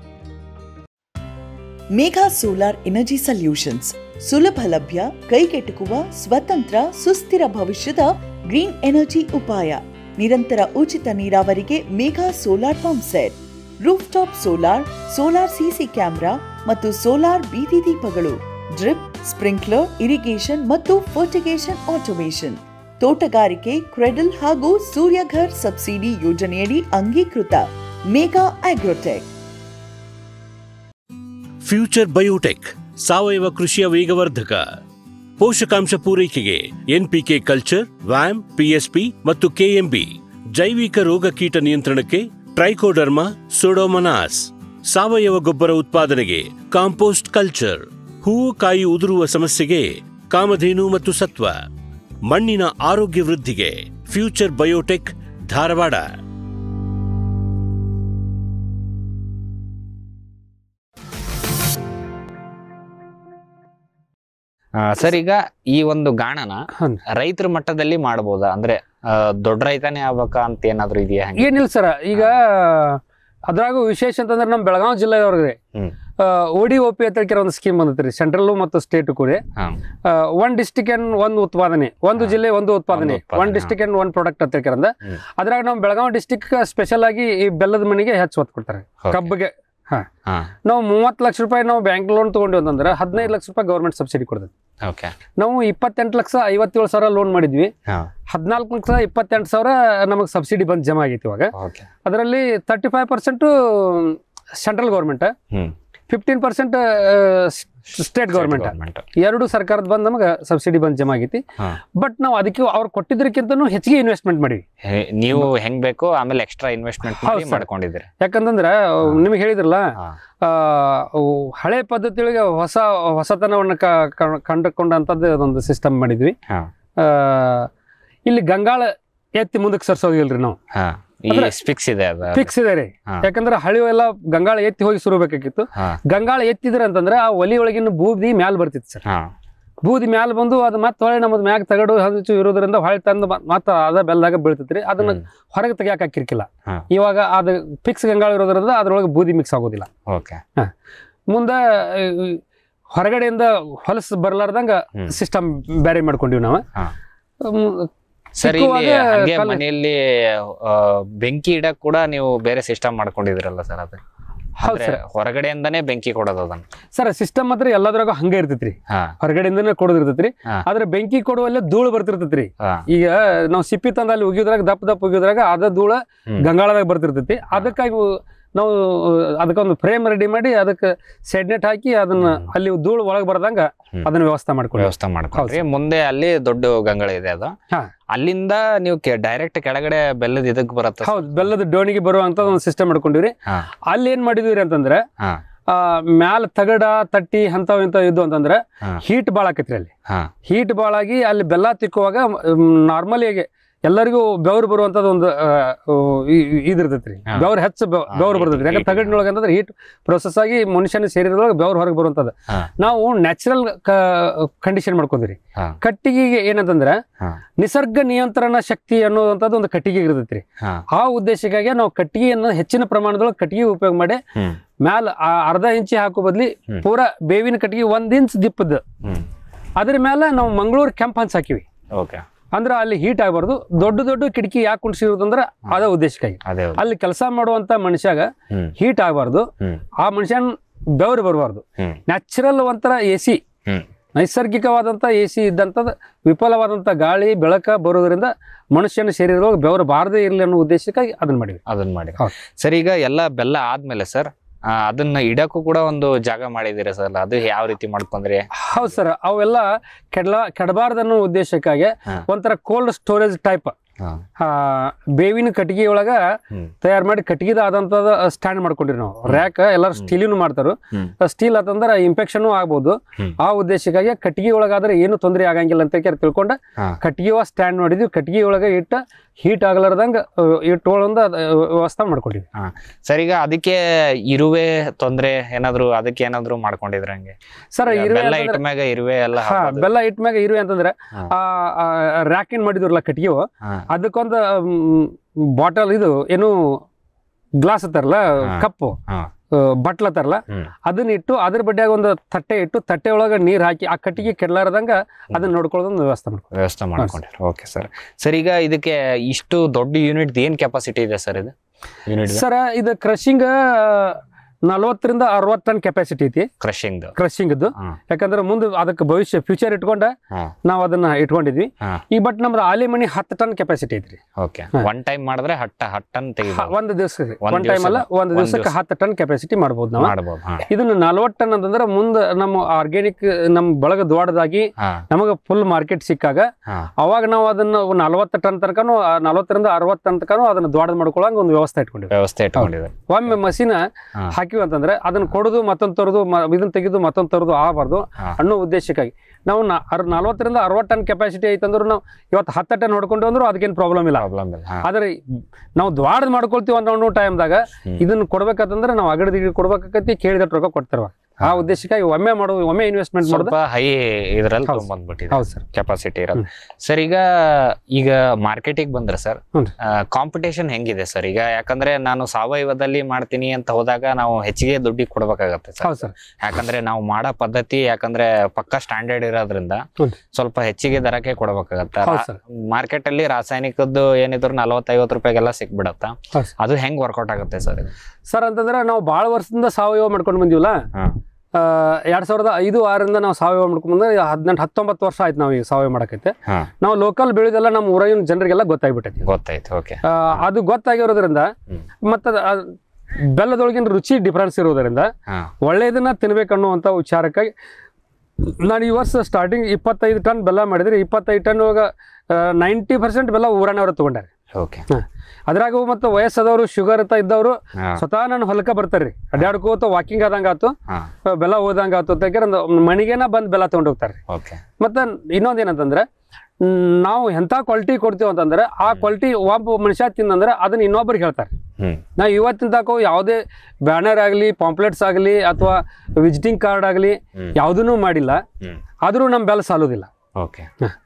Megha solar energy solutions ಸುಲಭ ಲಭ್ಯ ಕೈಗೆಟುಕುವ ಸ್ವತಂತ್ರ ಸುಸ್ಥಿರ ಭವಿಷ್ಯದ ಗ್ರೀನ್ ಎನರ್ಜಿ ಉಪಾಯ ನಿರಂತರ ಉಚಿತ ನೀರಾವರಿಗೆ Megha solar pump set roof top solar solar CC camera ಮತ್ತು ಸೋಲಾರ್ ಬೀದಿ ದೀಪಗಳು ಡ್ರಿಪ್ ಸ್ಪ್ರಿಂಕ್ಲರ್ ಇರಿಗೇಷನ್ ಮತ್ತು ಫರ್ಟಿಗೇಷನ್ ಆಟೋಮೇಷನ್ ತೋಟಗಾರಿಕೆ ಕ್ರೆಡಲ್ ಹಾಗೂ ಸೂರ್ಯಘರ್ ಸಬ್ಸಿಡಿ ಯೋಜನೆಯಡಿ ಅಂಗೀಕೃತ ಮೇಘಾ ಆಗ್ರೋಟೆಕ್ ಫ್ಯೂಚರ್ ಬಯೋಟೆಕ್ ಸಾವಯವ ಕೃಷಿಯ ವೇಗವರ್ಧಕ ಪೋಷಕಾಂಶ ಪೂರೈಕೆಗೆ ಎನ್ಪಿಕೆ ಕಲ್ಚರ್ ವ್ಯಾಮ್ ಪಿಎಸ್ಪಿ ಮತ್ತು ಕೆಎಂಬಿ ಜೈವಿಕ ರೋಗ ಕೀಟ ನಿಯಂತ್ರಣಕ್ಕೆ ಟ್ರೈಕೋಡರ್ಮಾ ಸೊಡೋಮನಾಸ್ ಸಾವಯವ ಗೊಬ್ಬರ ಉತ್ಪಾದನೆಗೆ ಕಾಂಪೋಸ್ಟ್ ಕಲ್ಚರ್ ಹೂವು ಕಾಯಿ ಉದುರುವ ಸಮಸ್ಯೆಗೆ ಕಾಮಧೇನು ಮತ್ತು ಸತ್ವ ಮಣ್ಣಿನ ಆರೋಗ್ಯ ವೃದ್ಧಿಗೆ ಫ್ಯೂಚರ್ ಬಯೋಟೆಕ್ ಧಾರವಾಡ ಆ, ಸರ್ ಈಗ ಈ ಒಂದು ಗಾಣನ ಹ್ಮ್. ರೈತರ ಮಟ್ಟದಲ್ಲಿ ಮಾಡ್ಬೋದಾ ಅಂದ್ರೆ ಆ, ದೊಡ್ಡ ರೈತನೇ ಆಗ್ಬೇಕಾ ಅಂತ ಏನಾದ್ರು ಇದೆಯಾ ಹೆಂಗೆ ಏನಿಲ್ಲ ಸರ್ ಈಗ ಅದ್ರಾಗ ವಿಶೇಷ ಅಂತಂದ್ರೆ ನಮ್ಮ ಬೆಳಗಾವಿ ಜಿಲ್ಲೆಯವ್ರಿಗೆ ಹ್ಮ್. ಓ ಡಿ ಒ ಪಿ ಅಂತ ಕೇಳೋ ಒಂದು ಸ್ಕೀಮ್ ಬಂದೈತ್ರಿ ಸೆಂಟ್ರಲ್ ಮತ್ತು ಸ್ಟೇಟ್ ಕೂಡ ಹಾ. ಒನ್ ಡಿಸ್ಟಿಕ್ ಅಂಡ್ ಒಂದು ಉತ್ಪಾದನೆ ಒಂದು ಹಾ. ಜಿಲ್ಲೆ ಒಂದು ಉತ್ಪಾದನೆ ಒಂದು ಉತ್ಪಾದನೆ, one district and one product ಅಂತ ಕೇಳಂದ ಹ್ಮ್. ಅದ್ರಾಗ ನಮ್ಮ ಬೆಳಗಾವಿ ಡಿಸ್ಟಿಕ್ ಸ್ಪೆಷಲ್ ಆಗಿ ಈ ಬೆಲ್ಲದ ಮನೆಗೆ ಹೆಚ್ಚು ಒತ್ತು ಕೊಡ್ತಾರೆ Okay. ಕಬ್ಬಿಗೆ ಹಾ ನಾವು ಮೂವತ್ತು ಲಕ್ಷ ರೂಪಾಯಿ ನಾವು ಬ್ಯಾಂಕ್ ಲೋನ್ ತಗೊಂಡಿವಿ ಅಂತಂದ್ರೆ ಹದಿನೈದು ಲಕ್ಷ ರೂಪಾಯಿ ಗೌರ್ಮೆಂಟ್ ಸಬ್ಸಿಡಿ ಕೊಡ್ತದೆ ಓಕೆ ನಾವು ಇಪ್ಪತ್ತೆಂಟು ಲಕ್ಷ ಐವತ್ತೇಳು ಸಾವಿರ ಲೋನ್ ಮಾಡಿದ್ವಿ ಹಾ ಹದಿನಾಲ್ಕು ಲಕ್ಷ ಇಪ್ಪತ್ತೆಂಟು ಸಾವಿರ ನಮಗೆ ಸಬ್ಸಿಡಿ ಬಂದು ಜಮಾ ಆಗೈತಿ ಇವಾಗ ಓಕೆ ಅದರಲ್ಲಿ thirty five percent central government hmm fifteen percent state government government ಎರಡು ಸರ್ಕಾರದ ಬಂದು ನಮಗೆ ಸಬ್ಸಿಡಿ ಬಂದು ಜಮಾ ಆಗೈತಿ ಹಾ. ಬಟ್ ನಾವು ಅದಕ್ಕೆ ಅವ್ರು ಕೊಟ್ಟಿದ್ದಕ್ಕಿಂತನೂ ಹೆಚ್ಚಿಗೆ ಇನ್ವೆಸ್ಟ್ಮೆಂಟ್ ಮಾಡಿವಿ ನೀವು ಹೆಂಗ್ ಬೇಕು ಆಮೇಲೆ ಎಕ್ಸ್ಟ್ರಾ ಇನ್ವೆಸ್ಟ್ಮೆಂಟ್ ಮಾಡಿ ಹೌದು sir. ಮಾಡ್ಕೊಂಡಿದ್ದೀರಿ ಯಾಕಂತಂದ್ರೆ ನಿಮಗೆ ಹೇಳಿದ್ರಲ್ಲ ಹಾ. ಆ, ಅವು ಹಳೆ ಪದ್ಧತಿಯೊಳಗೆ ಹೊಸ ಹೊಸತನವನ್ನು ಕ- ಕ- ಕಂಡುಕೊಂಡಂಥದ್ದು ಅದೊಂದು ಸಿಸ್ಟಮ್ ಮಾಡಿದ್ವಿ ಹಾ. ಆ, ಇಲ್ಲಿ ಗಂಗಾಳ ಎತ್ತಿ ಮುಂದಕ್ಕೆ ಸರ್ಸೋದಿಲ್ರಿ ನಾವು ಹಾ ಈ ಅಂದ್ರೆ- ಫಿಕ್ಸ್ ಇದೆ ಅದು ಫಿಕ್ಸ್ ಇದೆ ರೀ ಹಾ. ಯಾಕಂದ್ರೆ ಹಳಿ ಎಲ್ಲ ಗಂಗಾಳ ಎತ್ತಿ ಹೋಗಿ ಸುರಬೇಕಾಗಿತ್ತು ಹಾ ಗಂಗಾಳ ಎತ್ತಿದ್ರ ಅಂತಂದ್ರೆ ಆ ಒಲಿ ಒಳಗಿನ ಬೂದಿ ಮ್ಯಾಲ ಬರ್ತಿತ್ತು ಸರ್ ಹಾ ಬೂದಿ ಮ್ಯಾಲ ಬಂದು ಅದು ಮತ್ತೆ ಹೊಳೆ ನಮ್ಮದು ಮ್ಯಾಗ ತಗಡು ಹಂಚು ಇರೋದ್ರಿಂದ ಹೊಳೆ ತಂದು ಮತ್ತೆ ಅದ ಬೆಲ್ದಾಗ ಬೀಳ್ತೈತ್ರಿ ಅದನ್ನ ಹ್ಮ್. ಹೊರಗೆ ತೆಗಿಯಾಕ ಹಾಕಿರ್ಕಿಲ್ಲ ಹಾ. ಇವಾಗ ಅದು ಫಿಕ್ಸ್ ಗಂಗಾಳ ಇರೋದ್ರಿಂದ ಅದ್ರೊಳಗೆ ಬೂದಿ ಮಿಕ್ಸ್ ಆಗೋದಿಲ್ಲ ಓಕೆ ಮುಂದೆ ಈ ಹೊರಗಡೆಯಿಂದ ಹೊಲಸು ಬರ್ಲಾರ್ದಂಗ ಹ್ಮ್. ಸಿಸ್ಟಮ್ ಬೇರೆ ಮಾಡ್ಕೊಂಡಿವಿ ನಾವು ಹಾ. ಹ್ಮ್, ಸರ್ ಇಲ್ಲಿ ಚಿಕ್ಕವಾಗ ಹಂಗೆ ಕಲ್ಲು- ಮನೆಯಲ್ಲಿ ಆ, ಬೆಂಕಿ ಇಡಕ್ ಕೂಡ ನೀವು ಬೇರೆ ಸಿಸ್ಟಮ್ ಮಾಡ್ಕೊಂಡಿದ್ರಲ್ಲ ಸರ್ ಅದು ಹೌದು ಅಂದ್ರೆ ಸರ್ ಹೊರಗಡೆಯಿಂದಾನೇ ಬೆಂಕಿ ಕೊಡೋದು ಅದನ್ನ ಸರ್ ಸಿಸ್ಟಮ್ ಮಾತ್ರ ಎಲ್ಲದ್ರಾಗ ಹಂಗೆ ಇರ್ತೈತ್ರಿ ಹಾ ಹೊರಗಡೆಯಿಂದನೇ ಕೊಡೋದಿರ್ತೈತ್ರಿ ಹಾ. ಆದ್ರೆ ಬೆಂಕಿ ಕೊಡುವಲ್ಲೇ ಧೂಳು ಬರ್ತಿರ್ತೈತ್ರಿ ಹಾ ಈಗ ನಾವು ಸಿಪ್ಪಿ ತಂದು ಅಲ್ಲಿ ಉಗಿಯೋದ್ರಾಗ ದಪ್ಪ ದಪ್ಪ ಉಗಿಯೋದ್ರಾಗ ಅದ ಧೂಳ ಹ್ಮ್. ಗಂಗಾಳದಾಗ ಬರ್ತಿರ್ತೈತಿ ಅದಕ್ಕಾಗಿ ನಾವು ಅದಕ್ಕೊಂದು ಫ್ರೇಮ್ ರೆಡಿ ಮಾಡಿ ಅದಕ್ಕೆ ಸೆಡ್ ನೆಟ್ ಹಾಕಿ ಅದನ್ನ ಹ್ಮ್. ಅಲ್ಲಿ ಧೂಳು ಒಳಗೆ ಬರ್ದಂಗ ಹ್ಮ್. ಅದನ್ನ ವ್ಯವಸ್ಥೆ ಮಾಡ್ಕೊಂಡು ವ್ಯವಸ್ಥೆ ಮಾಡ್ಕೊಂಡ್ರಿ ಮುಂದೆ ಅಲ್ಲಿ ದೊಡ್ಡ ಗಂಗಳ ಇದೆ ಅದು ಹಾ. ಅಲ್ಲಿಂದ ನೀವು ಡೈರೆಕ್ಟ್ ಕೆಳಗಡೆ ಬೆಲ್ಲದ ಇದಕ್ ಬರತ್ತ ಹೌದು ಬೆಲ್ಲದ ಡೋಣಿಗೆ ಬರುವಂತ ಒಂದು ಸಿಸ್ಟಮ್ ಮಾಡ್ಕೊಂಡಿವ್ರಿ ಹಾ. ಅಲ್ಲಿ ಏನ್ ಮಾಡಿದ್ವಿ ಅಂತಂದ್ರೆ ಹಾ. ಆ ಮ್ಯಾಲ ತಗಡ ತಟ್ಟಿ ಅಂತವ್ ಇಂಥವ್ ಇದ್ದು ಅಂತಂದ್ರೆ ಹಾ. ಹೀಟ್ ಭಾಳ ಆಕೈತ್ರಿ ಅಲ್ಲಿ ಹಾ ಹೀಟ್ ಭಾಳ ಆಗಿ ಅಲ್ಲಿ ಬೆಲ್ಲ ತಿಕ್ಕುವಾಗ ನಾರ್ಮಲಿ ಎಲ್ಲರಿಗೂ ಬೆವರು ಬರುವಂತದ್ದು ಒಂದು ಆ, ಇ- ಇ- ಇದಿರ್ತೈತ್ರಿ ಹಾ. ಬೆವ್ರು ಹೆಚ್ಚು ಬೆವ್- ಹಾ, ಬೆವ್ರು heat- ಬರ್ತೈತ್ರಿ ಯಾಕಂದ್ರೆ heat. ತಗಡಿನೊಳಗೆ ಅಂತಂದ್ರೆ ಹೀಟ್ ಪ್ರೊಸೆಸ್ ಆಗಿ ಮನುಷ್ಯನ ಶರೀರದೊಳಗೆ ಬೆವ್ರು ಹೊರಗೆ ಬರುವಂತದ್ದು ಹಾ. ನಾವು ನ್ಯಾಚುರಲ್ ಕಂಡೀಷನ್ ಮಾಡ್ಕೊಂಡ್ರಿ ಹಾ. ಕಟ್ಟಿಗೆಗೆ ಏನಂತಂದ್ರೆ ಹಾ. ನಿಸರ್ಗ ನಿಯಂತ್ರಣ ಶಕ್ತಿ ಅನ್ನುವಂಥದ್ದು ಒಂದು ಕಟ್ಟಿಗೆ ಇರ್ತೈತ್ರಿ ಹಾ ಆ ಉದ್ದೇಶಕ್ಕಾಗಿ ನಾವು ಕಟ್ಟಿಗೆಯನ್ನು ಹೆಚ್ಚಿನ ಪ್ರಮಾಣದೊಳಗೆ ಕಟ್ಟಿಗೆ ಉಪಯೋಗ ಮಾಡಿ ಹ್ಮ್ ಮ್ಯಾಲ ಆ ಅರ್ಧ ಇಂಚಿ ಹಾಕೋ ಬದ್ಲಿ ಹ್ಮ್. ಪೂರಾ ಬೇವಿನ ಕಟ್ಟಿಗೆ ಒಂದ್ ಇಂಚ್ ದಿಪ್ಪದ ಹ್ಮ್ ಅದ್ರ ಮೇಲೆ ನಾವು ಮಂಗಳೂರು ಕೆಂಪ್ ಹಂಚ್ ಹಾಕಿವಿ ಓಕೆ ಅಂದ್ರೆ ಅಲ್ಲಿ ಹೀಟ್ ಆಗಬಾರ್ದು ದೊಡ್ಡ ದೊಡ್ಡ ಕಿಟಕಿ ಯಾಕೆ ಕುಣಿಸಿರೋದಂದ್ರೆ ಅದೇ ಉದ್ದೇಶಕ್ಕಾಗಿ ಅದೇ ಹೌದು. ಅಲ್ಲಿ ಕೆಲಸ ಮಾಡುವಂತ ಮನುಷ್ಯಾಗ ಹ್ಮ್ ಹೀಟ್ ಆಗಬಾರ್ದು ಹ್ಮ್ ಆ ಮನುಷ್ಯನ ಬೆವರು ಬರಬಾರ್ದು ಹ್ಮ್ ನ್ಯಾಚುರಲ್ ಒಂಥರ ಎ ಸಿ ಹ್ಮ್ ನೈಸರ್ಗಿಕವಾದಂಥ ಎ ಸಿ ಇದ್ದಂಥದ್ದು ವಿಫಲವಾದಂಥ ಗಾಳಿ ಬೆಳಕ ಬರೋದ್ರಿಂದ ಮನುಷ್ಯನ ಶರೀರದೊಳಗೆ ಬೆವರು ಬಾರದೇ ಇರಲಿ ಅನ್ನೋ ಉದ್ದೇಶಕ್ಕಾಗಿ ಅದನ್ನ ಮಾಡಿವಿ ಅದನ್ನ ಮಾಡಿ ಹೌದು. ಸರ್ ಈಗ ಎಲ್ಲ ಬೆಲ್ಲ ಆದ್ಮೇಲೆ ಸರ್ ಅದನ್ನ ಇಡಕ್ಕೂ ಕೂಡ ಒಂದು ಜಾಗ ಮಾಡಿದಿರಿ ಸರ್ ಅದು ಯಾವ ರೀತಿ ಮಾಡ್ಕೊಂಡ್ರಿ ಹೌದು ಸರ್ ಅವೆಲ್ಲ ಕೆಡಲ ಕೆಡಬಾರ್ದು ಅನ್ನೋ ಉದ್ದೇಶಕ್ಕಾಗಿ ಹಾ. ಒಂಥರ ಕೋಲ್ಡ್ ಸ್ಟೋರೇಜ್ ಟೈಪ್ ಹಾ. ಬೇವಿನ ಕಟ್ಟಿಗೆ ಒಳಗ ಹ್ಮ್. ತಯಾರು ಮಾಡಿ ಕಟ್ಟಿಗೆದ ಆದಂತದ ಸ್ಟ್ಯಾಂಡ್ ಮಾಡ್ಕೊಂಡಿರಿ ನಾವು ರ್ಯಾಕ್ ಎಲ್ಲರೂ ಸ್ಟೀಲಿನ ಮಾಡ್ತಾರು ಹ್ಮ್. ಸ್ಟೀಲ್ ಅಂತಂದ್ರೆ ಇನ್ಫೆಕ್ಷನ್ ಆಗ್ಬೋದು ಹ್ಮ್. ಆ ಉದ್ದೇಶಕ್ಕಾಗಿ ಕಟ್ಟಿಗೆ ಒಳಗಾದ್ರೆ ಏನು ತೊಂದರೆ ಆಗಂಗಿಲ್ಲ ಅಂತ ಕೇಳಿ ತಿಳ್ಕೊಂಡ ಹಾ. ಕಟ್ಟಿಗೆ ಸ್ಟ್ಯಾಂಡ್ ಮಾಡಿದ್ವಿ ಕಟ್ಟಿಗೆ ಒಳಗೆ ಇಟ್ಟ ಹೀಟ್ ಆಗಲಾರ್ದಂಗ ಇಟ್ಟೊಳಂದ ವ್ಯವಸ್ಥೆ ಮಾಡ್ಕೊಂಡಿವಿ ಸರ್ ಈಗ ಅದಕ್ಕೆ ಇರುವೆ ತೊಂದ್ರೆ ಏನಾದ್ರು ಅದಕ್ಕೆ ಏನಾದ್ರು ಮಾಡ್ಕೊಂಡಿದ್ರ ಹಂಗೆ ಸರ್ ಈಗ ಇರುವೆ ಬೆಲ್ಲ ಅಂತಂದ್ರೆ- ಇಟ್ಟ ಮ್ಯಾಗ ಇರುವೆ ಎಲ್ಲ ಹಾ ಹಾಕೋದು. ಬೆಲ್ಲ ಇಟ್ಟ ಮ್ಯಾಗ ಇರುವೆ ಅಂತಂದ್ರೆ ಹಾ. ಆ ರ್ಯಾಕಿನ್ ಮಾಡಿದ್ರಲ್ಲ ಕಟ್ಟಿಗೆ ಹಾ. ಅದಕ್ಕೊಂದು ಬಾಟಲ್ ಇದು ಏನು ಗ್ಲಾಸ್ ಅತ್ತಾರಲ್ಲ ಹಾ. ಕಪ್ಪು ಹಾ. ಬಟ್ಲ ಅತ್ತಾರಲ್ಲ ಹ್ಮ್. ಅದನ್ನ ಇಟ್ಟು ಅದ್ರ ಬಡ್ಡಿಯಾಗ ಒಂದು ತಟ್ಟೆ ಇಟ್ಟು ತಟ್ಟೆ ಒಳಗೆ ನೀರ್ ಹಾಕಿ ಆ ಕಟ್ಟಿಗೆ ಕೆಡಲಾರದಂಗ ಅದನ್ನ ನೋಡ್ಕೊಳ್ಳೋದೊಂದು ವ್ಯವಸ್ಥೆ ಮಾಡ್ಕೊ ವ್ಯವಸ್ಥೆ ಮಾಡ್ಕೊಂಡಿರಿ ಓಕೆ ಸರ್ ಸರ್ ಈಗ ಇದಕ್ಕೆ ಇಷ್ಟು ದೊಡ್ಡ ಯೂನಿಟ್ ಏನ್ ಕೆಪಾಸಿಟಿ ಇದೆ ಸರ್ ಇದು ಯೂನಿಟ್ ಸರ್ ಇದು ಕ್ರಷಿಂಗ್ ನಲ್ವತ್ತರಿಂದ ಅರವತ್ತು ಟನ್ ಕೆಪಾಸಿಟಿ ಐತಿ ಕ್ರಶಿಂಗ್ ಕ್ರಷಿಂಗ್ ಹ್ಮ್. ಯಾಕಂದ್ರೆ ಮುಂದೆ ಅದಕ್ಕೆ ಭವಿಷ್ಯ ಫ್ಯೂಚರ್ ಇಟ್ಕೊಂಡ ಹಾ. ನಾವು ಅದನ್ನ ಇಟ್ಕೊಂಡಿದ್ವಿ ಹಾ. ಈ ಬಟ್ ನಮ್ದು ಆಲಿ ಮನಿ ಹತ್ತು ಟನ್ ಕೆಪಾಸಿಟಿ ಐತ್ರಿ ಓಕೆ ಹಾ. ಒನ್ ಟೈಮ್ ಮಾಡಿದ್ರೆ ಹಟ್ಟ ಹಟ್ಟನ್ ಹ, ತೆಗಿಬೋದು ಒಂದು ದಿವಸ ಒಂದ್ ಒನ್ ಟೈಮ್ ಅಲ್ಲ ದಿವ್ಸದ- ಒಂದು ಒಂದ್ ದಿವಸಕ್ಕೆ ದಿವ್ಸ. ಹತ್ತು ಟನ್ ಕೆಪಾಸಿಟಿ ಮಾಡ್ಬೋದು ನಾವು ಮಾಡ್ಬೋದು ಹಾ ಇದನ್ನ ನಲ್ವತ್ತು ಟನ್ ಅಂತಂದ್ರೆ ಮುಂದೆ ನಮ್ಮ ಆರ್ಗ್ಯಾನಿಕ್ ನಮ್ಮ ಬಳಗ ದೊಡ್ಡದಾಗಿ ಹಾ ನಮಗೆ ಫುಲ್ ಮಾರ್ಕೆಟ್ ಸಿಕ್ಕಾಗ ಹಾ ಅವಾಗ ನಾವು ಅದನ್ನ ನಲ್ವತ್ತು ಟನ್ ತನಕನು ಆ ನಲ್ವತ್ತರಿಂದ ಅರವತ್ತು ಟನ್ ತನಕನು ಅದನ್ನ ದೊಡ್ಡದು ಮಾಡ್ಕೊಳ್ಳಂಗ ಒಂದು ವ್ಯವಸ್ಥೆ ಇಟ್ಕೊಂಡಿವಿ ವ್ಯವಸ್ಥೆ ಇಟ್ಕೊಂಡಿದ್ದಾರೆ ಒಮ್ಮೆ ಮಷಿನ ಹಾ. ಹಾಕಿವಿ ಅಂತಂದ್ರೆ ಅದನ್ನ ಕೊಡೋದು ಮತ್ತೊಂದು ತರೋದು ಮ- ಇದನ್ನ ತೆಗೆದು ಮತ್ತೊಂದು ತರೋದು ಆಗಬಾರ್ದು ಹಾ. ಅನ್ನೋ ಉದ್ದೇಶಕ್ಕಾಗಿ ನಾವು ನ- ಅರ್ ನಲ್ವತ್ತರಿಂದ ಅರವತ್ತು ಟನ್ ಕೆಪಾಸಿಟಿ ಐತಂದ್ರು ನಾವು ಇವತ್ತು ಹತ್ತು ಟನ್ ಹೊಡ್ಕೊಂಡು ಅಂದ್ರೂ ಅದಕ್ಕೇನು ಪ್ರಾಬ್ಲಮ್ ಇಲ್ಲ ಪ್ರಾಬ್ಲಮ್ ಇಲ್ಲ ಹಾ ಆದ್ರೆ ನಾವು ದ್ವಾಡದ್ ಮಾಡ್ಕೊಳ್ತೀವಿ ಅನ್ನೋ ಟೈಮ್ದಾಗ ಹ್ಮ್. ಇದನ್ನ ಕೊಡ್ಬೇಕಂತಂದ್ರೆ ನಾವು ಅಗಡಿ ದಿಗಡಿ ಕೊಡ್ಬೇಕಾಕತಿ ಕೇಳಿದ ರೊಕ್ಕ ಕೊಡ್ತಾರ ಆ ಉದ್ದೇಶಕ್ಕಾಗಿ ಒಮ್ಮೆ ಮಾಡೋ ಒಮ್ಮೆ ಇನ್ವೆಸ್ಟ್ಮೆಂಟ್ ಮಾಡೋದು ಸ್ವಲ್ಪ ಹೈ ಇದ್ರಲ್ಲಿ ಹೌದು. ಬಂದ್ಬಿಟ್ಟಿದೆ ಹೌದು ಸರ್ ಕೆಪಾಸಿಟಿ ಇರೋದು ಸರ್ ಈಗ ಈಗ ಮಾರ್ಕೆಟಿಗೆ ಬಂದ್ರೆ ಸರ್ ಹ್ಞೂನ್ರಿ. ಕಾಂಪಿಟೇಷನ್ ಹೆಂಗಿದೆ ಸರ್ ಈಗ ಯಾಕಂದ್ರೆ ನಾನು ಸಾವಯವದಲ್ಲಿ ಮಾಡ್ತೀನಿ ಅಂತ ಹೋದಾಗ ನಾವು ಹೆಚ್ಚಿಗೆ ದುಡ್ಡಿಗೆ ಕೊಡ್ಬೇಕಾಗತ್ತೆ ಸರ್ ಹೌದು ಸರ್ ಯಾಕಂದ್ರೆ ನಾವು ಮಾಡೋ ಪದ್ಧತಿ ಯಾಕಂದ್ರೆ ಪಕ್ಕ ಸ್ಟ್ಯಾಂಡರ್ಡ್ ಇರೋದ್ರಿಂದ ಹ್ಞೂನ್ರಿ. ಸ್ವಲ್ಪ ಹೆಚ್ಚಿಗೆ ದರಕ್ಕೆ ಕೊಡ್ಬೇಕಾಗತ್ತೆ ಹೌದು ಸರ್ ಮಾರ್ಕೆಟ್ ಅಲ್ಲಿ ರಾಸಾಯನಿಕದ್ದು ಏನಿದ್ರು ನಲವತ್ತೈವತ್ತು ರೂಪಾಯಿಗೆಲ್ಲ ಸಿಕ್ಬಿಡತ್ತ ಹೌದು ಸರ್. ಅದು ಹೆಂಗ್ ವರ್ಕೌಟ್ ಆಗುತ್ತೆ ಸರ್ ಇದು ಸರ್ ಅಂತಂದ್ರೆ ನಾವು ಭಾಳ ವರ್ಷದಿಂದ ಸಾವಯವ ಮಾಡ್ಕೊಂಡು ಬಂದೀವಲ್ಲ ಹಾ. ಆ, ಎರಡ್ ಸಾವಿರದ ಐದು ಆರರಿಂದ ನಾವು ಸಾವಯವ ಮಾಡ್ಕೊಂಡು ಬಂದ್ರೆ ಹದಿನೆಂಟು ಹತ್ತೊಂಬತ್ತು ವರ್ಷ ಆಯ್ತು ನಾವು ಈಗ ಸಾವಯವ ಮಾಡಕೈತೆ ಹಾ. ನಾವು ಲೋಕಲ್ ಬೆಳೆದೆಲ್ಲ ನಮ್ಮ ಊರಾಗಿನ ಜನರಿಗೆಲ್ಲ ಗೊತ್ತಾಗ್ಬಿಟ್ಟೈತಿ ಗೊತ್ತಾಯ್ತು ಓಕೆ ಆ, ಅದು ಗೊತ್ತಾಗಿರೋದ್ರಿಂದ ಹ್ಮ್. ಮತ್ತೆ ಬೆಲ್ಲದೊಳಗಿನ ರುಚಿ ಡಿಫರೆನ್ಸ್ ಇರೋದ್ರಿಂದ ಹಾ ಒಳ್ಳೆಯದನ್ನ ತಿನ್ಬೇಕನ್ನುವಂಥ ವಿಚಾರಕ್ಕಾಗಿ ನಾನು ಈ ವರ್ಷ ಸ್ಟಾರ್ಟಿಂಗ್ ಇಪ್ಪತ್ತೈದು ಟನ್ ಬೆಲ್ಲ ಮಾಡಿದ್ರೆ ಇಪ್ಪತ್ತೈದು ಟನ್ ಇವಾಗ ನೈಂಟಿ ಪರ್ಸೆಂಟ್ ಬೆಲ್ಲ ಊರನವರು ತಗೊಂಡಾರೆ ಓಕೆ ಅದ್ರಾಗ ಮತ್ತು ವಯಸ್ಸಾದವರು ಶುಗರ್ ಅಂತ ಇದ್ದವರು ಹಾ ಸ್ವತಃ ನಾನು ಹೊಲಕ್ಕೆ ಬರ್ತಾರ್ರಿ ಅಡ್ಯಾಡ್ಕೋತ ವಾಕಿಂಗ್ ಆದಂಗ ಆತು ಹಾ ಆ, ಬೆಲ್ಲ ಓದಂಗ ಆತು ಅಂತ ಯಾಕಂದ್ರೆ ಒಂದು ಮಣಿಗೆನ ಬಂದು ಬೆಲ್ಲ ತಗೊಂಡು ಹೋಗ್ತಾರೆ ಓಕೆ ಮತ್ತೆ ಇನ್ನೊಂದು ಏನಂತಂದ್ರೆ ಮ್, ನಾವು ಎಂಥ ಕ್ವಾಲಿಟಿ ಕೊಡ್ತೀವಿ ಅಂತಂದ್ರೆ ಆ ಕ್ವಾಲಿಟಿ ಒಬ್ಬ ಮನುಷ್ಯ ತಿಂದಂದ್ರೆ ಅದನ್ನ ಇನ್ನೊಬ್ರಿಗೆ ಹೇಳ್ತಾರೆ ಹ್ಮ್ ನಾವು ಇವತ್ತಿನ ತಾಕೋ ಯಾವುದೇ ಬ್ಯಾನರ್ ಆಗಲಿ ಪಾಂಪ್ಲೆಟ್ಸ್ ಆಗಲಿ ಅಥವಾ ವಿಸಿಟಿಂಗ್ ಕಾರ್ಡ್ ಆಗಲಿ ಹ್ಮ್. ಯಾವುದೂ ಮಾಡಿಲ್ಲ ಹ್ಮ್ ಆದರೂ ನಮ್ಮ ಬೆಲ್ಲ ಸಾಲೋದಿಲ್ಲ ಓಕೆ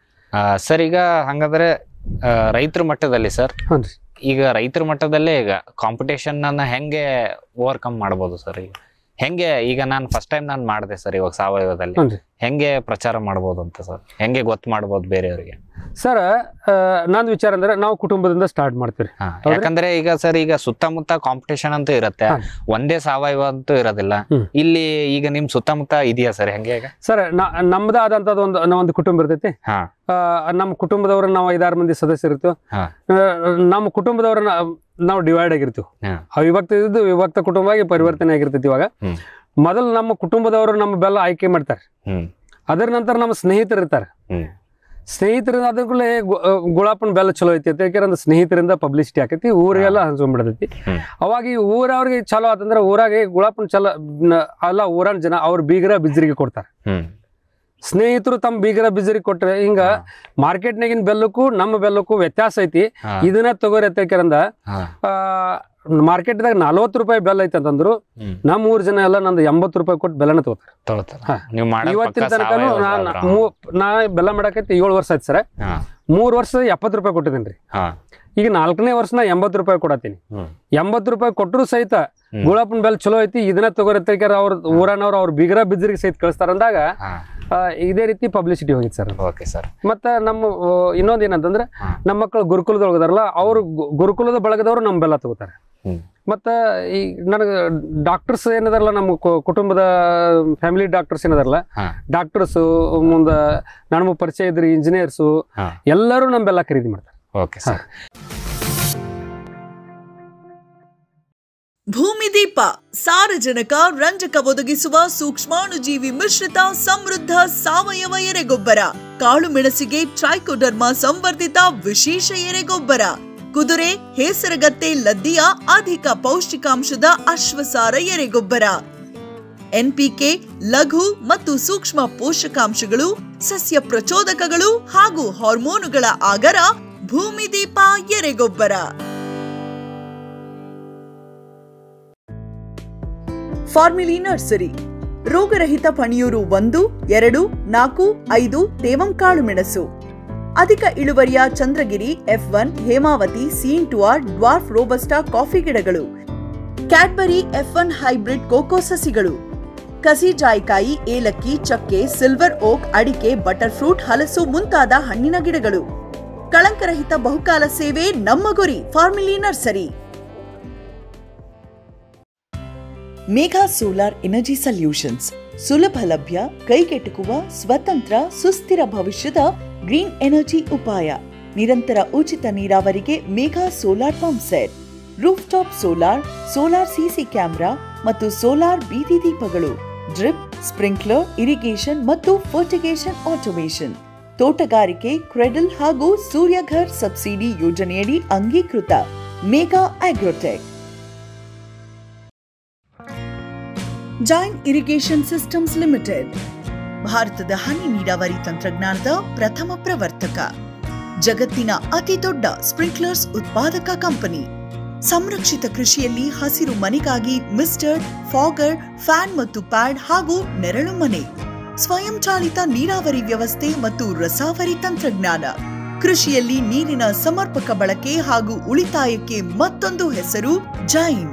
ಸರ್ ಈಗ ಹಂಗಂದ್ರೆ ರೈತರ ಮಟ್ಟದಲ್ಲಿ ಸರ್ ಹ್ಞೂ ರೀ ಈಗ ರೈತರ ಮಟ್ಟದಲ್ಲೇ ಈಗ ಕಾಂಪಿಟೇಷನ್ ಅನ್ನ ಹೆಂಗೆ ಓವರ್ಕಮ್ ಮಾಡ್ಬೋದು ಸರ್ ಈಗ ಹೆಂಗೆ ಈಗ ನಾನು ಫಸ್ಟ್ ಟೈಮ್ ನಾನು ಮಾಡಿದೆ ಸರ್ ಇವಾಗ ಸಾವಯವದಲ್ಲಿ ಹ್ಞೂ ರೀ ಹೆಂಗೆ ಪ್ರಚಾರ ಮಾಡ್ಬೋದು ಅಂತ ಸರ್ ಹೆಂಗೆ ಗೊತ್ತು ಮಾಡ್ಬೋದು ಬೇರೆಯವರಿಗೆ ಸರ್ ನಂದು ವಿಚಾರ ಅಂದ್ರೆ ನಾವು ಕುಟುಂಬದಿಂದ ಸ್ಟಾರ್ಟ್ ಮಾಡ್ತೀವಿ ಹಾ, ಹೌದ್ರಿ? ಯಾಕಂದ್ರೆ ಈಗ ಸರ್ ಈಗ ಸುತ್ತಮುತ್ತ ಕಾಂಪಿಟೇಷನ್ ಅಂತೂ ಇರುತ್ತೆ ಹಾ. ಒಂದೇ ಸಾವಯವ ಅಂತೂ ಇರೋದಿಲ್ಲ ಹ್ಮ್. ಇಲ್ಲಿ ಈಗ ನಿಮ್ ಸುತ್ತಮುತ್ತ ಇದೆಯಾ ಸರ್ ಹೆಂಗೆ ಈಗ ಸರ್ ನಮ್ದು ಆದಂಥದ್ದು ಒಂದು ನಾವು ಒಂದು ಕುಟುಂಬ ಇರ್ತೈತಿ ಹಾ ಆ, ನಮ್ಮ ಕುಟುಂಬದವ್ರ ನಾವು ಐದಾರು ಮಂದಿ ಸದಸ್ಯರಿರ್ತೀವಿ ಹಾ. ಆ, ನಮ್ಮ ಕುಟುಂಬದವ್ರನ್ನ ನಾವು ಡಿವೈಡ್ ಆಗಿರ್ತೀವಿ ಹಾ. ಅವಿಭಕ್ತ ಇದ್ದು ವಿಭಕ್ತ ಕುಟುಂಬ ಆಗಿ ಪರಿವರ್ತನೆ ಆಗಿರ್ತೈತಿ ಇವಾಗ ಹ್ಮ್. ಮೊದಲು ನಮ್ಮ ಕುಟುಂಬದವರು ನಮ್ಮ ಬೆಲ್ಲ ಆಯ್ಕೆ ಮಾಡ್ತಾರೆ ಹ್ಮ್ ಅದರ ನಂತರ ನಮ್ಮ ಸ್ನೇಹಿತರು ಇರ್ತಾರೆ ಹ್ಮ್ ಸ್ನೇಹಿತರಿಂದ ಅದಕ್ಕೂ ಗುಳಾಪನ ಬೆಲ್ಲ ಚಲೋ ಐತಿ ಅಂತ ಯಾಕಂದ್ರೆ ಸ್ನೇಹಿತರಿಂದ ಪಬ್ಲಿಸಿಟಿ ಆಕೈತಿ ಊರಿಗೆಲ್ಲ ಹಂಚ್ಕೊಂಡ್ಬಿಡ್ತೈತಿ ಹ್ಮ್. ಅವಾಗ ಈ ಊರವ್ರಿಗೆ ಚಲೋ ಆತಂದ್ರೆ ಊರಾಗೆ ಗುಳಾಪನ ಚಲೋ ನ- ಅಲ್ಲ ಊರನ್ ಜನ ಅವ್ರ ಬೀಗರ ಬಿಜ್ರಿಗೆ ಕೊಡ್ತಾರೆ ಹ್ಮ್ ಸ್ನೇಹಿತರು ತಮ್ಮ ಬೀಗರ ಬಿಜ್ರಿಗೆ ಕೊಟ್ರೆ ಹಿಂಗ ಮಾರ್ಕೆಟ್ನಾಗಿನ ಬೆಲ್ಲಕ್ಕೂ ನಮ್ಮ ಬೆಲ್ಲಕ್ಕೂ ವ್ಯತ್ಯಾಸ ಐತಿ ಹಾ. ಇದನ್ನ ತಗೋರಿ ಅಂತಕರಂದ ಹಾ. ಮಾರ್ಕೆಟ್ದಾಗ ನಲ್ವತ್ತು ರೂಪಾಯಿ ಬೆಲ್ಲ ಐತೆ ಅಂತಂದ್ರು ಹ್ಮ್. ನಮ್ಮ ಊರ್ ಜನ ಎಲ್ಲ ನಂದು ಎಂಬತ್ತು ರೂಪಾಯಿ ಕೊಟ್ಟು ಬೆಲ್ಲನ ತಗೋತಾರೆ ತಗೋತಾರ ಹಾ. ನೀವು ಮಾಡೋ ಇವತ್ತಿನ ತನಕನು ನಾನ್ ಮೂ- ನಾ ಬೆಲ್ಲ ಮಾಡಕೈತಿ ಏಳು ವರ್ಷ ಆಯ್ತು ಸರ್ ಹಾ ಮೂರು ವರ್ಷ ಎಪ್ಪತ್ತು ರೂಪಾಯಿ ಕೊಟ್ಟಿದ್ದೀನಿ ರೀ ಹಾ ಈಗ ನಾಲ್ಕನೇ ವರ್ಷನ ಎಂಬತ್ತು ರೂಪಾಯಿ ಕೊಡತ್ತೀನಿ ಹ್ಮ್. ಎಂಬತ್ತು ರೂಪಾಯಿ ಕೊಟ್ಟರು ಸಹಿತ ಹ್ಮ್. ಗುಳಾಪನ ಬೆಲ್ಲ ಚಲೋ ಐತಿ ಇದನ್ನ ತಗೋರಿ ಅಂತೇಳ್ಕಾರ ಅವ್ರ ಊರನವ್ರು ಅವ್ರ ಬೀಗರ ಬಿಜ್ರಿಗೆ ಸಹಿತ ಕಳಿಸ್ತಾರ ಅಂದಾಗ ಹಾ ಆ, ಇದೇ ರೀತಿ ಪಬ್ಲಿಸಿಟಿ ಹೋಗಿತ್ತು ಸರ್ ಓಕೆ ಸರ್ ಮತ್ತೆ ನಮ್ಮ ಆ, ಇನ್ನೊಂದ್ ಏನಂತಂದ್ರೆ ಹಾ. ನಮ್ಮ ಮಕ್ಕಳು ಗುರುಕುಲದೊಳಗದಾರಲ್ಲ ಅವರು ಗುರುಕುಲದ ಬಳಗದವರು ನಮ್ಮ ಬೆಲ್ಲ ತಗೋತಾರೆ ಹ್ಮ್. ಮತ್ತೆ ಈ ನನಗೆ ಡಾಕ್ಟರ್ಸ್ ಏನದಾರಲ್ಲ ನಮ್ಮ ಕು- ಕುಟುಂಬದ ಫ್ಯಾಮಿಲಿ ಡಾಕ್ಟರ್ಸ್ ಏನದಾರಲ್ಲ ಹಾ. ಡಾಕ್ಟರ್ಸ್ ಮುಂದೆ ನಮಗೆ ಪರಿಚಯ ಇದ್ರಿ ಇಂಜಿನಿಯರ್ಸು ಹಾ. ಎಲ್ಲರೂ ನಮ್ಮ ಬೆಲ್ಲ ಖರೀದಿ ಮಾಡ್ತಾರೆ ಓಕೆ ಸರ್ ಭೂಮಿದೀಪ ಸಾರಜನಕ ರಂಜಕ ಒದಗಿಸುವ ಸೂಕ್ಷ್ಮಾಣುಜೀವಿ ಮಿಶ್ರಿತ ಸಮೃದ್ಧ ಸಾವಯವ ಎರೆಗೊಬ್ಬರ ಕಾಳು ಮೆಣಸಿಗೆ ಟ್ರೈಕೋಡರ್ಮಾ ಸಂವರ್ಧಿತ ವಿಶೇಷ ಎರೆಗೊಬ್ಬರ ಕುದುರೆ ಹೇಸರಗತ್ತೆ ಲದ್ದಿಯ ಅಧಿಕ ಪೌಷ್ಟಿಕಾಂಶದ ಅಶ್ವಸಾರ ಎರೆಗೊಬ್ಬರ ಎನ್ಪಿಕೆ ಲಘು ಮತ್ತು ಸೂಕ್ಷ್ಮ ಪೋಷಕಾಂಶಗಳು ಸಸ್ಯ ಪ್ರಚೋದಕಗಳು ಹಾಗೂ ಹಾರ್ಮೋನುಗಳ ಆಗರ ಭೂಮಿದೀಪ ಎರೆಗೊಬ್ಬರ ಫಾರ್ಮಿಲಿ ನರ್ಸರಿ ರೋಗರಹಿತ ಪಣಿಯೂರು ಒಂದು ಎರಡು ನಾಲ್ಕು ಐದು ತೇವಂ ಕಾಳು ಮೆಣಸು ಅಧಿಕ ಇಳುವರಿಯ ಚಂದ್ರಗಿರಿ ಎಫ್ ಒನ್ ಹೇಮಾವತಿ ಸೀನ್ ಟುಆರ್ ಡ್ವಾರ್ಫ್ ರೋಬಸ್ಟಾ ಕಾಫಿ ಗಿಡಗಳು Cadbury F one hybrid cocoa ಸಸಿಗಳು ಕಸಿ ಜಾಯಿಕಾಯಿ ಏಲಕ್ಕಿ ಚಕ್ಕೆ ಸಿಲ್ವರ್ ಓಕ್ ಅಡಿಕೆ ಬಟರ್ ಫ್ರೂಟ್ ಹಲಸು ಮುಂತಾದ ಹಣ್ಣಿನ ಗಿಡಗಳು ಕಳಂಕರಹಿತ ಬಹುಕಾಲ ಸೇವೆ ನಮ್ಮ ಗುರಿ ಫಾರ್ಮಿಲಿ nursery Megha solar energy solutions ಸುಲಭ ಲಭ್ಯ ಕೈಗೆಟುಕುವ ಸ್ವತಂತ್ರ ಸುಸ್ಥಿರ ಭವಿಷ್ಯದ ಗ್ರೀನ್ ಎನರ್ಜಿ ಉಪಾಯ ನಿರಂತರ ಉಚಿತ ನೀರಾವರಿಗೆ Megha solar pump set roof top solar solar CC camera ಮತ್ತು ಸೋಲಾರ್ ಬೀದಿ ದೀಪಗಳು ಡ್ರಿಪ್ ಸ್ಪ್ರಿಂಕ್ಲರ್ ಇರಿಗೇಷನ್ ಮತ್ತು ಫರ್ಟಿಗೇಷನ್ ಆಟೋಮೇಷನ್ ತೋಟಗಾರಿಕೆ ಕ್ರೆಡಲ್ ಹಾಗೂ ಸೂರ್ಯಘರ್ ಸಬ್ಸಿಡಿ ಯೋಜನೆಯಡಿ ಅಂಗೀಕೃತ Megha agrotech Jain irrigation systems limited ಭಾರತದ ಹನಿ ನೀರಾವರಿ ತಂತ್ರಜ್ಞಾನದ ಪ್ರಥಮ ಪ್ರವರ್ತಕ ಜಗತ್ತಿನ ಅತಿ ದೊಡ್ಡ ಸ್ಪ್ರಿಂಕ್ಲರ್ಸ್ ಉತ್ಪಾದಕ ಕಂಪನಿ ಸಂರಕ್ಷಿತ ಕೃಷಿಯಲ್ಲಿ ಹಸಿರು ಮನೆಗಾಗಿ ಮಿಸ್ಟರ್ ಫಾಗರ್ ಫ್ಯಾನ್ ಮತ್ತು ಪ್ಯಾಡ್ ಹಾಗೂ ನೆರಳು ಮನೆ ಸ್ವಯಂಚಾಲಿತ ನೀರಾವರಿ ವ್ಯವಸ್ಥೆ ಮತ್ತು ರಸಾವರಿ ತಂತ್ರಜ್ಞಾನ ಕೃಷಿಯಲ್ಲಿ ನೀರಿನ ಸಮರ್ಪಕ ಬಳಕೆ ಹಾಗೂ ಉಳಿತಾಯಕ್ಕೆ ಮತ್ತೊಂದು ಹೆಸರು ಜೈನ್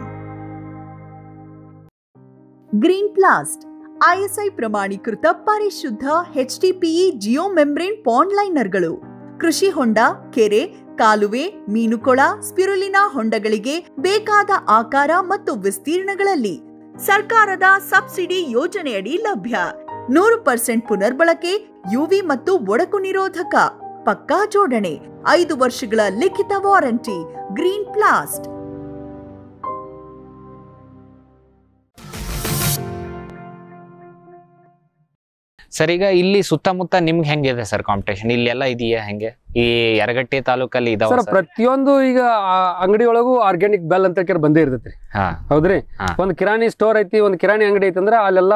ಗ್ರೀನ್ ಪ್ಲಾಸ್ಟ್ ಐಎಸ್ಐ ಪ್ರಮಾಣೀಕೃತ ಪರಿಶುದ್ಧ ಎಚ್ಡಿಪಿಇ ಜಿಯೋ ಮೆಂಬ್ರೇನ್ ಪಾಂಡ್ ಲೈನರ್ಗಳು ಕೃಷಿ ಹೊಂಡ ಕೆರೆ ಕಾಲುವೆ ಮೀನುಕೊಳ ಸ್ಪಿರುಲಿನಾ ಹೊಂಡಗಳಿಗೆ ಬೇಕಾದ ಆಕಾರ ಮತ್ತು ವಿಸ್ತೀರ್ಣಗಳಲ್ಲಿ ಸರ್ಕಾರದ ಸಬ್ಸಿಡಿ ಯೋಜನೆಯಡಿ ಲಭ್ಯ ನೂರು ಪರ್ಸೆಂಟ್ ಪುನರ್ಬಳಕೆ ಯುವಿ ಮತ್ತು ಒಡಕು ನಿರೋಧಕ ಪಕ್ಕಾ ಜೋಡಣೆ ಐದು ವರ್ಷಗಳ ಲಿಖಿತ ವಾರಂಟಿ ಗ್ರೀನ್ ಪ್ಲಾಸ್ಟ್ ಸರ್ ಈಗ ಇಲ್ಲಿ ಸುತ್ತಮುತ್ತ ನಿಮ್ಗೆ ಹೆಂಗಿದೆ ಸರ್ ಕಾಂಪಿಟೇಷನ್ ಇಲ್ಲೆಲ್ಲ ಇದೆಯಾ ಹೆಂಗೆ ಈ ಯರಗಟ್ಟಿ ತಾಲೂಕಲ್ಲಿ ಇದಾವ ಸರ್ ಪ್ರತಿಯೊಂದು ಈಗ ಆ ಅಂಗಡಿ ಒಳಗೂ ಆರ್ಗ್ಯಾನಿಕ್ ಬೆಲ್ ಅಂತ ಕೇಳಿ ಬಂದೇ ಇರ್ತೈತ್ರಿ ಹಾ ಹೌದ್ರಿ ಹಾ. ಒಂದು ಕಿರಾಣಿ ಸ್ಟೋರ್ ಐತಿ ಒಂದು ಕಿರಾಣಿ ಅಂಗಡಿ ಐತಿ ಅಂದ್ರೆ ಅಲ್ಲೆಲ್ಲ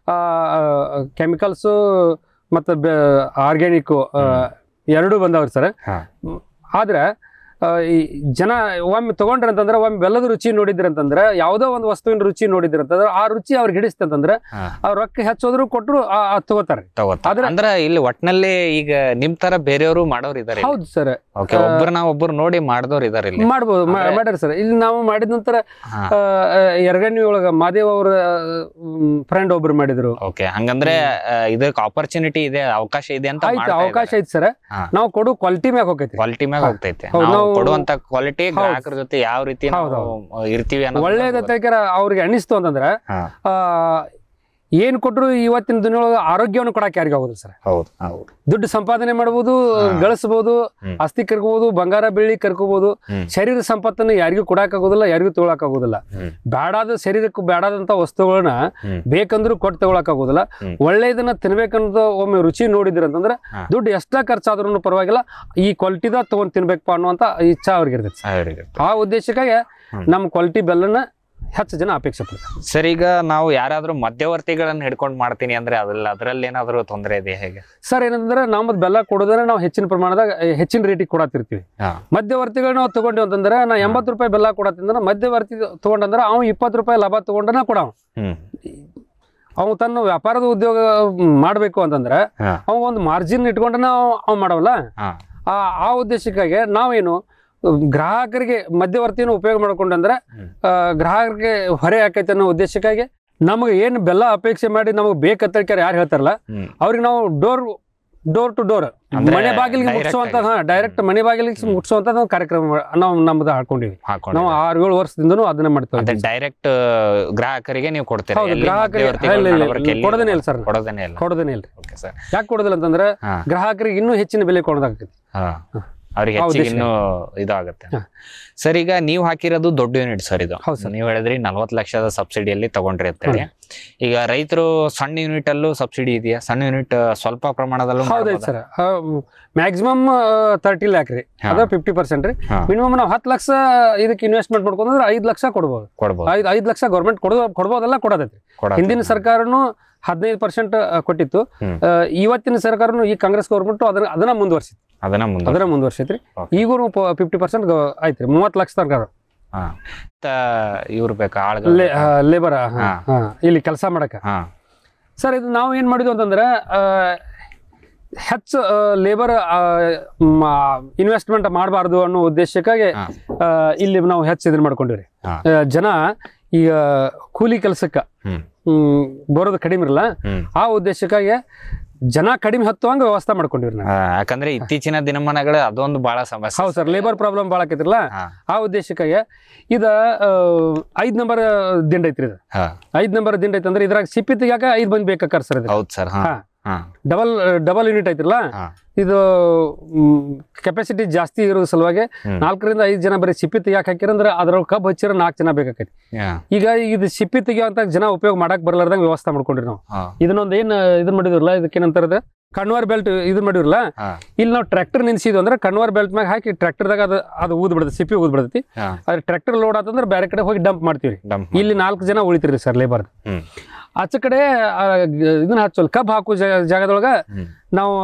ಕೆಮಿಕಲ್ಸು ಮತ್ತು ಆರ್ಗ್ಯಾನಿಕ್ ಎರಡೂ ಬಂದವ್ರಿ ಸರ್ ಹಾ. ಆದ್ರೆ ಆ, ಈ ಜನ ಒಮ್ಮೆ ತಗೊಂಡ್ರ ಅಂತಂದ್ರೆ ಒಮ್ಮೆ ಬೆಲ್ಲದ ರುಚಿ ನೋಡಿದ್ರಿ ಅಂತಂದ್ರೆ ಯಾವುದೋ ಒಂದು ವಸ್ತುವಿನ ರುಚಿ ನೋಡಿದ್ರಿ ಅಂತಂದ್ರೆ ಆ ರುಚಿ ಅವ್ರಿಗೆ ಹಿಡಿಸ್ತಂತಂದ್ರೆ ಹಾ. ಅವ್ರ ರೊಕ್ಕ ಹೆಚ್ಚೋದ್ರು ಕೊಟ್ರು ಆ- ಆ ತಗೋತಾರೆ ತಗೋತಾರೆ ಆದ್ರೆ- ಅಂದ್ರ ಇಲ್ಲಿ ಒಟ್ನಲ್ಲಿ ಈಗ ನಿಮ್ ತರ ಬೇರೆಯವರು ಮಾಡೋರು ಇದಾರೆ ಹೌದು ಸರ್ ಓಕೆ ಒಬ್ಬರನ್ನ ಒಬ್ರು ನೋಡಿ ಮಾಡ್ದವ್ರು ಇದಾರೆ ಇಲ್ಲಿ ಮಾಡ್ಬೋದು ಮಾ- ಅಂದ್ರೆ- ಮಾಡ್ಯಾರ ಸರ್ ಇಲ್ಲಿ ನಾವು ಮಾಡಿದ ನಂತರ ಹಾ. ಎರಗಣ್ಣಿ ಒಳಗ ಮಾದೇವ್ ಅವ್ರ ಫ್ರೆಂಡ್ ಒಬ್ರು ಮಾಡಿದ್ರು ಓಕೆ ಹಂಗಂದ್ರೆ ಆ, ಇದಕ್ಕೆ ಆಪರ್ಚುನಿಟಿ ಇದೆ ಅವಕಾಶ ಇದೆ ಅಂತ ಆಯ್ತು ಅವಕಾಶ ಐತಿ ಸರ್ ಹಾ. ನಾವು ಕೊಡು ಕ್ವಾಲಿಟಿ ಮ್ಯಾಗ ಹೋಗೈತಿ ಕ್ವಾಲಿಟಿ ಮ್ಯಾಗ ಹಾ. ಹೋಗ್ತೈತೆ ಹೌದು, ನಾವು ನಾವು- ಕೊಡುವಂತ ಕ್ವಾಲಿಟಿ ಹೌದು. ಗ್ರಾಹಕರ ಜೊತೆ ಯಾವ ರೀತಿ ನಾವು ಹೌದು, ಇರ್ತೀವಿ ಅನ್ನೋದು ಒಳ್ಳೇದೈತೆ ಅವ್ರಿಗೆ ಅನಿಸ್ತು ಅಂತಂದ್ರೆ ಹಾ. ಆ, ಏನ್ ಕೊಟ್ರು ಇವತ್ತಿನ ದಿನೊಳಗೆ ಆರೋಗ್ಯವನ್ನು ಕೊಡಕ್ಕೆ ಯಾರಿಗೂ ಆಗುದಿಲ್ಲ ಸರ್ ಹೌದು ಹೌದು ದುಡ್ಡು ಸಂಪಾದನೆ ಮಾಡ್ಬೋದು ಹಾ. ಗಳಿಸ್ಬೋದು ಹ್ಮ್. ಆಸ್ತಿ ಕರ್ಕೋಬಹುದು ಬಂಗಾರ ಬೆಳ್ಳಿ ಕರ್ಕೋಬಹುದು ಹ್ಮ್. ಶರೀರ ಸಂಪತ್ತನ್ನು ಯಾರಿಗೂ ಕೊಡಕ್ ಆಗೋದಿಲ್ಲ ಯಾರಿಗೂ ತಗೊಳಕ್ ಆಗೋದಿಲ್ಲ ಹ್ಮ್. ಬೇಡಾದ ಶರೀರಕ್ಕೂ ಬೇಡಾದಂತ ವಸ್ತುಗಳನ್ನ ಹ್ಮ್. ಬೇಕಂದ್ರೂ ಕೊಟ್ಟು ತಗೊಳಕ್ ಆಗೋದಿಲ್ಲ ಹ್ಮ್. ಒಳ್ಳೇದನ್ನ ತಿನ್ಬೇಕಂತ ಒಮ್ಮೆ ರುಚಿ ನೋಡಿದ್ರಿ ಅಂತಂದ್ರೆ ಹಾ. ದುಡ್ಡು ಎಷ್ಟ ಖರ್ಚಾದ್ರೂ ಪರವಾಗಿಲ್ಲ ಈ ಕ್ವಾಲಿಟಿದ ತಗೊಂಡ್ ತಿನ್ಬೇಕಪ್ಪ ಅನ್ನುವಂತ ಇಚ್ಛಾ ಅವ್ರಿಗೆ ಇರ್ತೈತೆ ಸರ್. ಅವ್ರಿಗೆ. ಆ ಉದ್ದೇಶಕ್ಕಾಗಿ ಹ್ಮ್. ನಮ್ಮ ಕ್ವಾಲಿಟಿ ಬೆಲ್ಲನ್ನ ಹೆಚ್ಚು ಜನ ಅಪೇಕ್ಷೆ ಪಡ್ತಾರೆ ಸರ್ ಈಗ ನಾವು ಯಾರಾದ್ರೂ ಮಧ್ಯವರ್ತಿಗಳನ್ನ ಹಿಡ್ಕೊಂಡು ಮಾಡ್ತೀನಿ ಅಂದ್ರೆ ಅದಲ್ಲ ಅದ್ರಲ್ಲಿ ಏನಾದ್ರು ತೊಂದರೆ ಇದೆಯಾ ಹೇಗೆ ಸರ್ ಏನಂದ್ರೆ ನಮ್ಮದು ಬೆಲ್ಲ ಕೊಡೋದ್ರೆ ನಾವು ಹೆಚ್ಚಿನ ಪ್ರಮಾಣದಾಗ ಎ, ಹೆಚ್ಚಿನ ರೇಟಿಗೆ ಕೊಡತ್ತಿರ್ತೀವಿ ಹಾ. ಮಧ್ಯವರ್ತಿಗಳು ನಾವು ತಗೊಂಡಿವಿ ಅಂತಂದ್ರೆ ನಾ ಎಂಬತ್ತು ರೂಪಾಯಿ ಬೆಲ್ಲ ಕೊಡತ್ತಂದ್ರೆ ಮಧ್ಯವರ್ತಿ ತಗೊಂಡಂದ್ರೆ ಅವ್ನು ಇಪ್ಪತ್ತು ರೂಪಾಯಿ ಲಾಭ ತಗೊಂಡನ ಕೊಡವ ಹ್ಮ್ ಅವ್ನು ತನ್ನ ವ್ಯಾಪಾರದ ಉದ್ಯೋಗ ಮಾಡಬೇಕು ಅಂತಂದ್ರೆ ಹಾ. ಅವ ಒಂದು ಮಾರ್ಜಿನ್ ಇಟ್ಕೊಂಡನ ಅವ್ ಮಾಡವಲ್ಲ ಹಾ. ಆ ಆ ಉದ್ದೇಶಕ್ಕಾಗಿ ನಾವೇನು ಗ್ರಾಹಕರಿಗೆ ಮಧ್ಯವರ್ತಿಯನ್ನು ಉಪಯೋಗ ಮಾಡ್ಕೊಂಡಂದ್ರೆ ಹ್ಮ್. ಆ, ಗ್ರಾಹಕರಿಗೆ ಹೊರೆ ಆಕೈತೆ ಅನ್ನೋ ಉದ್ದೇಶಕ್ಕಾಗಿ ನಮಗೆ ಏನು ಬೆಲ್ಲ ಅಪೇಕ್ಷೆ ಮಾಡಿ ನಮಗೆ ಬೇಕಂತ ಯಾರು ಹೇಳ್ತಾರಲ್ಲ ಹ್ಮ್. ಅವ್ರಿಗೆ ನಾವು ಡೋರ್ ಡೋರ್ ಟು ಡೋರ್ ಅಂದ್ರೆ ಮನೆ ಬಾಗಿಲಿಗೆ direct ಮುಟ್ಸುವಂತ ಆಗಿ. ಡೈರೆಕ್ಟ್ ಮನೆ ಬಾಗಿಲಿಗೆ ಮುಟ್ಸುವಂತ ನಾವು ಕಾರ್ಯಕ್ರಮ ಮಾ- ನಾವು ನಮ್ದು ಹಾಕೊಂಡಿವಿ ಹಾಕೊಂಡು ನಾವು ಆರು ಏಳು ವರ್ಷದಿಂದನೂ ಅದನ್ನ ಮಾಡ್ತಾ ಅದೇ ಇದ್ದೀವಿ. ಡೈರೆಕ್ಟ್ ಗ್ರಾಹಕರಿಗೆ ನೀವು ಕೊಡ್ತೀರಾ ಹೌದು ಎಲ್ಲಿ ಗ್ರಾಹಕರಿಗೆ ಮಧ್ಯವರ್ತಿಗಳ ಇಲ್ಲ, ಇಲ್ಲ, ನಡವಳಿಕೆ ಎಲ್ಲಿ ಕೊಡೋದೇನೆ ಇಲ್ಲ ಸರ್ ಕೊಡೋದೇನೆ ಇಲ್ಲ ಕೊಡೋದೇನೆ ಇಲ್ಲ ಓಕೆ ಸರ್ ಯಾಕೆ ಕೊಡೋದಿಲ್ಲ ಅಂತಂದ್ರೆ ಹಾ. ಗ್ರಾಹಕರಿಗೆ ಇನ್ನೂ ಹೆಚ್ಚಿನ ಬೆಲೆ ಕೊಡೋದಾಗ್ತೈತಿ ಹಾ ಅವ್ರಿಗೆ ಆ ಹೆಚ್ಚಿಗೆ ಉದ್ದೇಶ. ಇನ್ನೂ ಇದಾಗುತ್ತೆ ಹಾ. ಸರ್ ಈಗ ನೀವು ಹಾಕಿರೋದು ದೊಡ್ಡ ಯೂನಿಟ್ ಸರ್ ಇದು ಹೌದು ಸರ್. ನೀವು ಹೇಳಿದ್ರಿ ನಲ್ವತ್ತು ಲಕ್ಷದ ಸಬ್ಸಿಡಿಯಲ್ಲಿ ತಗೊಂಡ್ರಿ ಅಂತೇಳಿ ಈಗ ರೈತರು ಸಣ್ಣ ಯೂನಿಟ್ ಅಲ್ಲೂ ಸಬ್ಸಿಡಿ ಇದೆಯಾ ಸಣ್ಣ ಯೂನಿಟ್ ಸ್ವಲ್ಪ ಪ್ರಮಾಣದಲ್ಲೂ ಹೌದೈತಿ ಸರ್ ಮ್ಯಾಕ್ಸಿಮಮ್ ತರ್ಟಿ ಲ್ಯಾಕ್ ರೀ ಹಾ. ಅದ ಫಿಫ್ಟಿ ಪರ್ಸೆಂಟ್ ರೀ ಹಾ. ಮಿನಿಮಮ್ ನಾವು ಹತ್ತು ಲಕ್ಷ ಇದಕ್ಕೆ ಇನ್ವೆಸ್ಟ್ಮೆಂಟ್ ಮಾಡ್ಕೊಂಡ್ರೆ ಐದು ಲಕ್ಷ ಕೊಡ್ಬೋದು ಕೊಡ್ಬೋದು ಐದು ಐದು ಲಕ್ಷ ಗೌರ್ಮೆಂಟ್ ಕೊಡೋ ಕೊಡ್ಬೋದಲ್ಲ ಕೊಡೋದೈತಿ ಕೊಡತ್ತೆ. ಹಿಂದಿನ ಸರ್ಕಾರನು ಹದಿನೈದು ಪರ್ಸೆಂಟ್ ಕೊಟ್ಟಿತ್ತು ಹ್ಮ್. ಆ, ಇವತ್ತಿನ ಸರ್ಕಾರನು ಈ ಕಾಂಗ್ರೆಸ್ ಗೌರ್ಮೆಂಟ್ ಅದನ್ನ ಅದನ್ನ ಮುಂದುವರ್ಸಿತ್ತು ಅದನ್ನ ಮುಂದೆ ಅದನ್ನ ಮುಂದುವರ್ಸೈತ್ರಿ Okay. ಈಗೂ ಫಿಫ್ಟಿ ಪರ್ಸೆಂಟ್ ಐತ್ರಿ ಮೂವತ್ತು ಲಕ್ಷ ಸರ್ಕಾರ ಹಾ ಇವ್ರು ಬೇಕಾ ಆಳ್ಗಳು ಬೇಕಾ? ಲೇಬರ್ ಹಾ. ಇಲ್ಲಿ ಕೆಲಸ ಮಾಡಕ ಹಾ ಸರ್ ಇದು ನಾವು ಏನು ಮಾಡಿದ್ವಿ ಅಂತಂದ್ರೆ ಆ, ಹೆಚ್ಚು ಲೇಬರ್ ಇನ್ವೆಸ್ಟ್ಮೆಂಟ್ ಮಾಡಬಾರ್ದು ಅನ್ನೋ ಉದ್ದೇಶಕ್ಕಾಗಿ ಹಾ. ಆ, ಇಲ್ಲಿ ನಾವು ಹೆಚ್ಚು ಇದನ್ನ ಮಾಡ್ಕೊಂಡಿವ್ರಿ ಹಾ. ಆ, ಜನ ಈಗ ಕೂಲಿ ಕೆಲಸಕ್ಕೆ ಹ್ಮ್. ಬರೋದು ಕಡಿಮೆ ಇರಲ್ಲ ಹ್ಮ್. ಆ ಉದ್ದೇಶಕ್ಕಾಗಿ ಜನ ಕಡಿಮೆ ಹತ್ತುವಂಗ ವ್ಯವಸ್ಥೆ ಮಾಡ್ಕೊಂಡಿವ್ರಿ ನಾವು ಆ, ಯಾಕಂದ್ರೆ ಇತ್ತೀಚಿನ ದಿನಮಾನಗಳು ಅದೊಂದು ಬಹಳ ಸಮಸ್ಯೆ ಹೌದು ಸರ್ ಲೇಬರ್ ಪ್ರಾಬ್ಲಮ್ ಭಾಳ ಆಕೈತಿರಲ್ಲ ಹಾ. ಆ ಉದ್ದೇಶಕ್ಕಾಗಿ ಇದ ಐದ್ ನಂಬರ್ ದಿಂಡ್ ಐತ್ರಿ ಇದು ಹಾ. ಐದ್ ನಂಬರ್ ದಿಂಡ್ ಐತೆ ಅಂದ್ರೆ ಇದ್ರಾಗ ಸಿಪ್ಪಿ ತೆಗಿಯಾಕ ಐದ್ ಬಂದ್ ಬೇಕಾಕಾರ ಸರ್ ಇದು ಹೌದ್ ಸರ್ ಹಾ ಹಾ. ಹಾ ಡಬಲ್ ಡಬಲ್ ಯೂನಿಟ್ ಐತಿರಲ್ಲ ಹಾ. ಇದು ಕೆಪಾಸಿಟಿ ಜಾಸ್ತಿ ಇರೋ ಸಲುವಾಗಿ ಹ್ಮ್. ನಾಲ್ಕರಿಂದ ಐದು ಜನ ಬರೀ ಸಿಪ್ಪಿ ತೆಗಿಯಾಕ ಹಾಕಿರಂದ್ರೆ ಅದ್ರೊಳಗೆ ಕಬ್ಬು ಹಚ್ಚಿರ ನಾಲ್ಕು ಜನ ಬೇಕಾಕೈತಿ ಹಾ. ಈಗ ಇದು ಸಿಪ್ಪಿ ತೆಗಿಯೋಂತ ಜನ ಉಪಯೋಗ ಮಾಡಕ್ ಬರಲಾರ್ದಂಗ ವ್ಯವಸ್ಥೆ ಮಾಡ್ಕೊಂಡ್ರಿ ನಾವು ಹಾ. ಇದನ್ನೊಂದು ಏನ್ ಇದನ್ನ ಮಾಡಿದ್ರಲ್ಲ ಇದಕ್ಕೇನಂತಾರದ ಕನ್ವರ್ ಬೆಲ್ಟ್ ಇದನ್ನ ಮಾಡಿರಲ್ಲ ಹಾ. ಇಲ್ಲಿ ನಾವು ಟ್ರ್ಯಾಕ್ಟರ್ ನಿಲ್ಸಿದ್ವಿ ಅಂದ್ರೆ ಕನ್ವರ್ ಬೆಲ್ಟ್ ಮ್ಯಾಗ ಹಾಕಿ ಟ್ರ್ಯಾಕ್ಟರ್ದಾಗ ಅದು ಅದು ಊದ್ ಬಿಡ್ತೈತಿ ಸಿಪ್ಪಿ ಊದ್ ಬಿಡ್ತೈತಿ ಹಾ. ಅದ್ರ ಟ್ರ್ಯಾಕ್ಟರ್ ಲೋಡ್ ಆತಂದ್ರೆ ಬೇರೆ ಕಡೆ ಹೋಗಿ ಡಂಪ್ ಮಾಡ್ತೀವಿ Dump ಮಾಡಿ. ಇಲ್ಲಿ ನಾಲ್ಕು ಜನ ಉಳಿತಿರಿ ಸರ್ ಲೇಬರ್ ಹ್ಮ್. ಆಚೆ ಕಡೆ ಆ, ಗ- ಇದನ್ನ ಹಚ್ಚೋಲ್ ಕಬ್ ಹಾಕೋ ಜಾಗ- ಜಾಗದೊಳಗ ಹ್ಮ್. ನಾವು